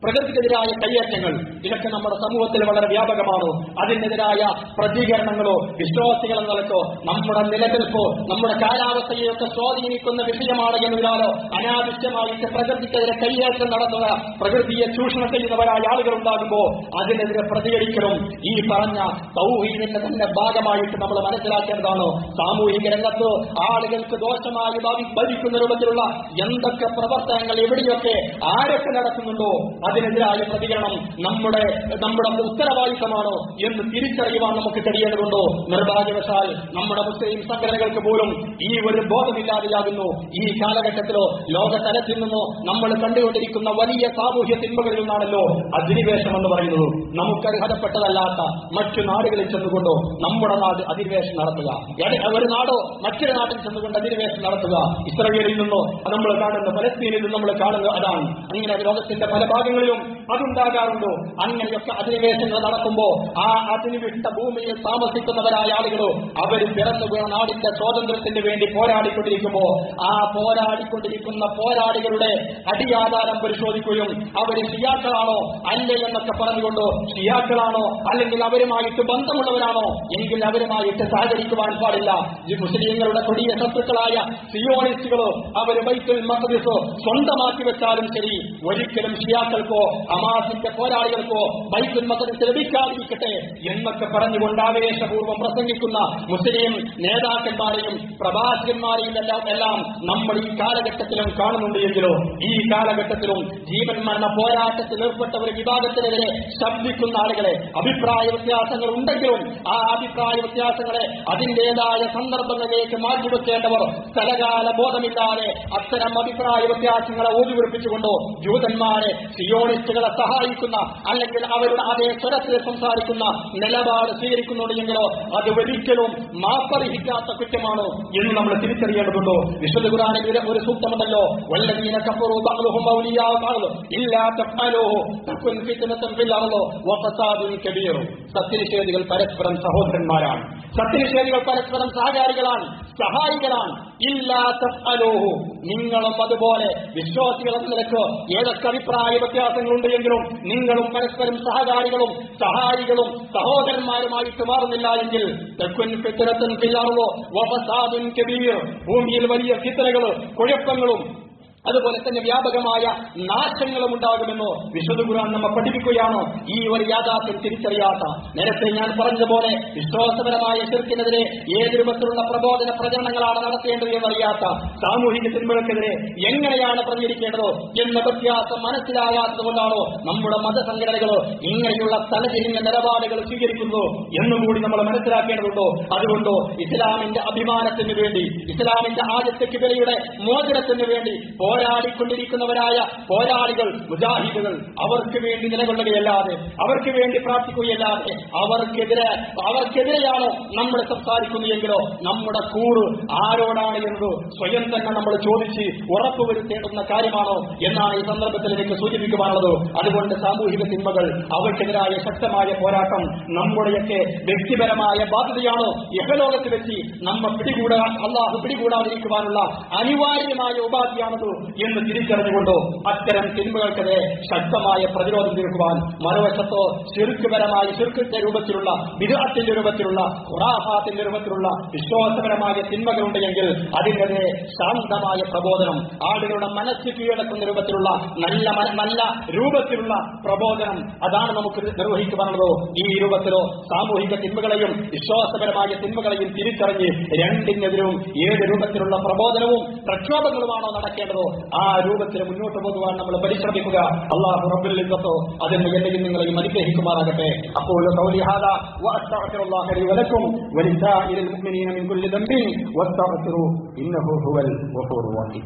പ്രകൃതിക്കെതിരായ കയ്യേറ്റങ്ങൾ ഇതൊക്കെ നമ്മുടെ സമൂഹത്തിൽ വളരെ വ്യാപകമാണ് അതിനെതിരായ പ്രതികരണങ്ങളോ വിശ്വാസികൾ എന്ന നിലക്കോ നമ്മുടെ നിലനിൽപ്പോ നമ്മുടെ കാലാവസ്ഥയെയൊക്കെ സ്വാധീനിക്കുന്ന വിഷയമാണ് എന്നതിനാലോ അനാവശ്യമായിട്ട് പ്രകൃതിക്കെതിരെ കയ്യേറ്റം നടത്തുക പ്രകൃതിയെ ചൂഷണം ചെയ്യുന്നവരായ ആളുകൾ ഉണ്ടാകുമ്പോൾ അതിനെതിരെ പ്രതികരിക്കണം ഈ പറഞ്ഞ സൗഹീദിന്റെ തന്നെ ഭാഗമായിട്ട് നമ്മൾ മനസ്സിലാക്കേണ്ടതാണ് സാമൂഹിക രംഗത്ത് ആളുകൾക്ക് ദോഷമായി ഭാവി ഭരിക്കുന്ന രൂപത്തിലുള്ള എന്തൊക്കെ പ്രവർത്തനങ്ങൾ എവിടെയൊക്കെ ആരൊക്കെ നടക്കുന്നുണ്ടോ അതിനെതിരായ പ്രതികരണം നമ്മുടെ നമ്മുടെ ഉത്തരവാദിത്തമാണോ എന്ന് തിരിച്ചറിയുവാൻ നമുക്ക് കഴിയേണ്ടതുണ്ടോ നിർഭാഗ്യവശാൽ നമ്മുടെ മുസ്ലിം സംഘടനകൾക്ക് പോലും ഈ ഒരു ബോധമില്ലാതെയാകുന്നു ഈ കാലഘട്ടത്തിലോ ലോക തലത്തിൽ നിന്നോ നമ്മൾ കണ്ടുകൊണ്ടിരിക്കുന്ന വലിയ സാമൂഹ്യ തിന്മകളിൽ നിന്നാണല്ലോ അധിനിവേശം എന്ന് പറയുന്നത് നമുക്ക് അർഹതപ്പെട്ടതല്ലാത്ത മറ്റു നാടുകളിൽ ചെന്നുകൊണ്ടോ നമ്മുടെ നാട് അധിനിവേശം നടത്തുക എടെ- ഒരു നാടോ മറ്റൊരു നാട്ടിൽ ചെന്നുകൊണ്ട് അധിനിവേശം നടത്തുക ഇസ്രയേലിൽ നിന്നോ നമ്മൾ കാണുന്ന ഫലസ്തീനിൽ നിന്ന് നമ്മൾ കാണുന്നത് അതാണ് അങ്ങനെ ലോകത്തിന്റെ പല ഭാഗങ്ങളിലും അതുണ്ടാകാറുണ്ടോ അങ്ങനെയൊക്കെ അധിനിവേശങ്ങൾ നടക്കുമ്പോ ആ അതിനുവിട്ട ഭൂമിയിൽ താമസിക്കുന്നവരായ ആളുകളോ അവർ പിറന്നു വീണ നാടിന്റെ സ്വാതന്ത്ര്യത്തിന് വേണ്ടി പോരാടിക്കൊണ്ടിരിക്കുമ്പോ ആ പോരാടിക്കൊണ്ടിരിക്കുന്ന പോരാളികളുടെ അടിയാധാരം പരിശോധിക്കുകയും അവർ ഷിയാക്കളാണോ അല്ലേ എന്നൊക്കെ പറഞ്ഞുകൊണ്ടോ ഷിയാക്കളാണോ അല്ലെങ്കിൽ അവരുമായിട്ട് ബന്ധമുള്ളവരാണോ എങ്കിൽ അവരുമായിട്ട് സഹകരിക്കുവാൻ പാടില്ല ഈ മുസ്ലിങ്ങളുടെ കൊടിയ ശത്രുക്കളായ സിയോണിസ്റ്റുകളോ അവർ ബൈത്തുൽ മഖദിസോ സ്വന്തമാക്കി വെച്ചാലും ശരി ഒരിക്കലും ഷിയാക്കൾക്കോ ഹമാസിന്റെ പോരാളികൾക്കോ ബൈത്തുൽ മഖദിസ് ലഭിക്കാതിരിക്കട്ടെ എന്നൊക്കെ പറഞ്ഞുകൊണ്ട് ആവേശപൂർവ്വം പ്രസംഗിക്കുന്ന മുസ്ലിം നേതാക്കന്മാരെയും പ്രവാചകന്മാരെയും എല്ലാം എല്ലാം നമ്മൾ ഈ കാലഘട്ടത്തിലും കാണുന്നുണ്ട് എങ്കിലോ ഈ കാലഘട്ടത്തിലും ജീവൻ മരണ പോരാട്ടത്തിൽ ഏർപ്പെട്ട ഒരു വിഭാഗത്തിനെതിരെ ശബ്ദിക്കുന്ന ആളുകളെ അഭിപ്രായ വ്യത്യാസങ്ങൾ ഉണ്ടെങ്കിലും ആ അഭിപ്രായ വ്യത്യാസങ്ങളെ അതിന്റേതായ സന്ദർഭങ്ങളിലേക്ക് മാറ്റിവെക്കേണ്ടവർ സ്ഥലകാല ബോധമില്ലാതെ അത്തരം അഭിപ്രായ വ്യത്യാസങ്ങളെ ഊതിപിടിപ്പിച്ചുകൊണ്ടോ ജൂതന്മാരെ സിയോണിസ്റ്റുകളെ സഹായിക്കുന്ന അല്ലെങ്കിൽ അവരുടെ അതേ സ്വരത്തിൽ സംസാരിക്കുന്ന നിലപാട് സ്വീകരിക്കുന്നുണ്ടെങ്കിലോ അത് ഒരിക്കലും മാപ്പർഹിക്കാത്ത കുറ്റമാണോ എന്ന് നമ്മൾ തിരിച്ചറിയേണ്ടതുണ്ടോ വിശുദ്ധ ഖുർആനിൽ ഒരു- ഒരു സൂക്തമുണ്ടല്ലോ വല്ലദീന കഫറു ബഅ്ലുഹും ഔലിയാഉ ബഅ്ദ് ഇല്ലാ തഫ്അലൂഹു തകുൻ ഫിത്നത്തുൻ ഫിൽ അർള് വഫസാദുൻ കബീർ സത്യനിഷേധികൾ പരസ്പരം സഹോദരന്മാരാണ് സത്യനിഷേധികൾ പരസ്പരം സഹകാരികളാണ് സഹായികളാണ് ഇല്ലാ തഫ്അലൂഹു നിങ്ങളും അതുപോലെ വിശ്വാസികൾ എന്ന നിലക്ക് ഏതൊക്കെ അഭിപ്രായ വ്യത്യാസങ്ങളുണ്ട് എങ്കിലും നിങ്ങളും പരസ്പരം സഹകാരികളും സഹായികളും സഹോദരന്മാരുമായിട്ട് മാറുന്നില്ല എങ്കിൽ തെക്കുൻ ഫിത്നത്തുൻ ഫിൽ അർള് വഫസാദുൻ കബീർ ഭൂമിയിൽ വലിയ ഫിത്തനകളും കുഴപ്പങ്ങളും അതുപോലെ തന്നെ വ്യാപകമായ നാശങ്ങളും ഉണ്ടാകുമെന്നോ വിശുദ്ധ ഖുർആൻ നമ്മെ പഠിപ്പിക്കുകയാണോ ഈ ഒരു യാഥാർത്ഥ്യം തിരിച്ചറിയാത്ത നേരത്തെ ഞാൻ പറഞ്ഞതുപോലെ വിശ്വാസപരമായ ചെറുക്കിനെതിരെ ഏത് രൂപത്തിലുള്ള പ്രബോധന പ്രചരണങ്ങളാണ് നടത്തേണ്ടത് എന്നറിയാത്ത സാമൂഹിക തിന്മകൾക്കെതിരെ എങ്ങനെയാണ് പ്രതികരിക്കേണ്ടതോ എന്ന വ്യത്യാസം മനസ്സിലാകാത്തതുകൊണ്ടാണോ നമ്മുടെ മതസംഘടനകളോ ഇങ്ങനെയുള്ള തലതിരിഞ്ഞ നിലപാടുകൾ സ്വീകരിക്കുന്നു എന്നുകൂടി നമ്മൾ മനസ്സിലാക്കേണ്ടതുണ്ടോ അതുകൊണ്ടോ ഇസ്ലാമിന്റെ അഭിമാനത്തിന് വേണ്ടി ഇസ്ലാമിന്റെ ആദ്യത്തെ കിബിലയുടെ മോചനത്തിന് വേണ്ടി പോരാടിക്കൊണ്ടിരിക്കുന്നവരായ പോരാളികൾ മുജാഹിദുകൾ അവർക്ക് വേണ്ടി നിലകൊള്ളുകയല്ലാതെ അവർക്ക് വേണ്ടി പ്രാർത്ഥിക്കുകയല്ലാതെ അവർക്കെതിരെ അവർക്കെതിരെയാണോ നമ്മൾ സംസാരിക്കുന്നതെങ്കിലോ നമ്മുടെ കൂറ് ആരോടാണ് എന്നത് സ്വയം തന്നെ നമ്മൾ ചോദിച്ച് ഉറപ്പുവരുത്തേണ്ടുന്ന കാര്യമാണോ എന്നാണ് ഈ സന്ദർഭത്തിൽ എനിക്ക് സൂചിപ്പിക്കുവാനുള്ളത് അതുകൊണ്ട് സാമൂഹിക തിന്മകൾ അവർക്കെതിരായ ശക്തമായ പോരാട്ടം നമ്മുടെയൊക്കെ വ്യക്തിപരമായ ബാധ്യതയാണോ യഹലോകത്ത് വെച്ച് നമ്മ പിടികൂടാ അള്ളാഹു പിടികൂടാതിരിക്കുവാനുള്ള അനിവാര്യമായ ഉപാധിയാണത് എന്ന് തിരിച്ചറിഞ്ഞുകൊണ്ടോ അത്തരം തിന്മകൾക്കെതിരെ ശക്തമായ പ്രതിരോധം തീർക്കുവാൻ മറുവശത്തോ ശിർക്കുപരമായ ശിർക്കിന്റെ രൂപത്തിലുള്ള വിരാത്തിന്റെ രൂപത്തിലുള്ള ഖുറാഹാത്തിന്റെ രൂപത്തിലുള്ള വിശ്വാസപരമായ തിന്മകളുണ്ടെങ്കിൽ അതിനെതിരെ ശാന്തമായ പ്രബോധനം ആളുകളുടെ മനസ്സ് കീഴടക്കുന്ന രൂപത്തിലുള്ള നല്ല മന- നല്ല രൂപത്തിലുള്ള പ്രബോധനം അതാണ് നമുക്ക് നിർവഹിക്കുവാനുള്ളതോ ഈ രൂപത്തിലോ സാമൂഹിക തിന്മകളെയും വിശ്വാസപരമായ തിന്മകളെയും തിരിച്ചറിഞ്ഞ് രണ്ടിനെതിരും ഏത് രൂപത്തിലുള്ള പ്രബോധനവും പ്രക്ഷോഭങ്ങളുമാണോ നടക്കേണ്ടതോ ആ രൂപത്തിൽ മുന്നോട്ട് പോകുവാൻ നമ്മൾ പരിശ്രമിക്കുക അള്ളാഹു റബ്ബുൽ ഇസ്സത്തോ അതിന് എന്നെയും നിങ്ങളെയും അനുഗ്രഹിക്കുമാറാകട്ടെ അപ്പോൾ قولي هذا واستغفر الله لي ولكم ولسائر المؤمنين من كل ذنب واستغفروه انه هو الغفور الرحيم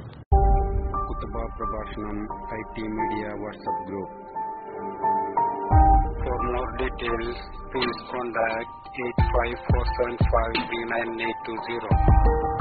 കുത്തുബ പ്രഭാഷണം I T media WhatsApp group for more details please contact eight five four seven five three nine eight two zero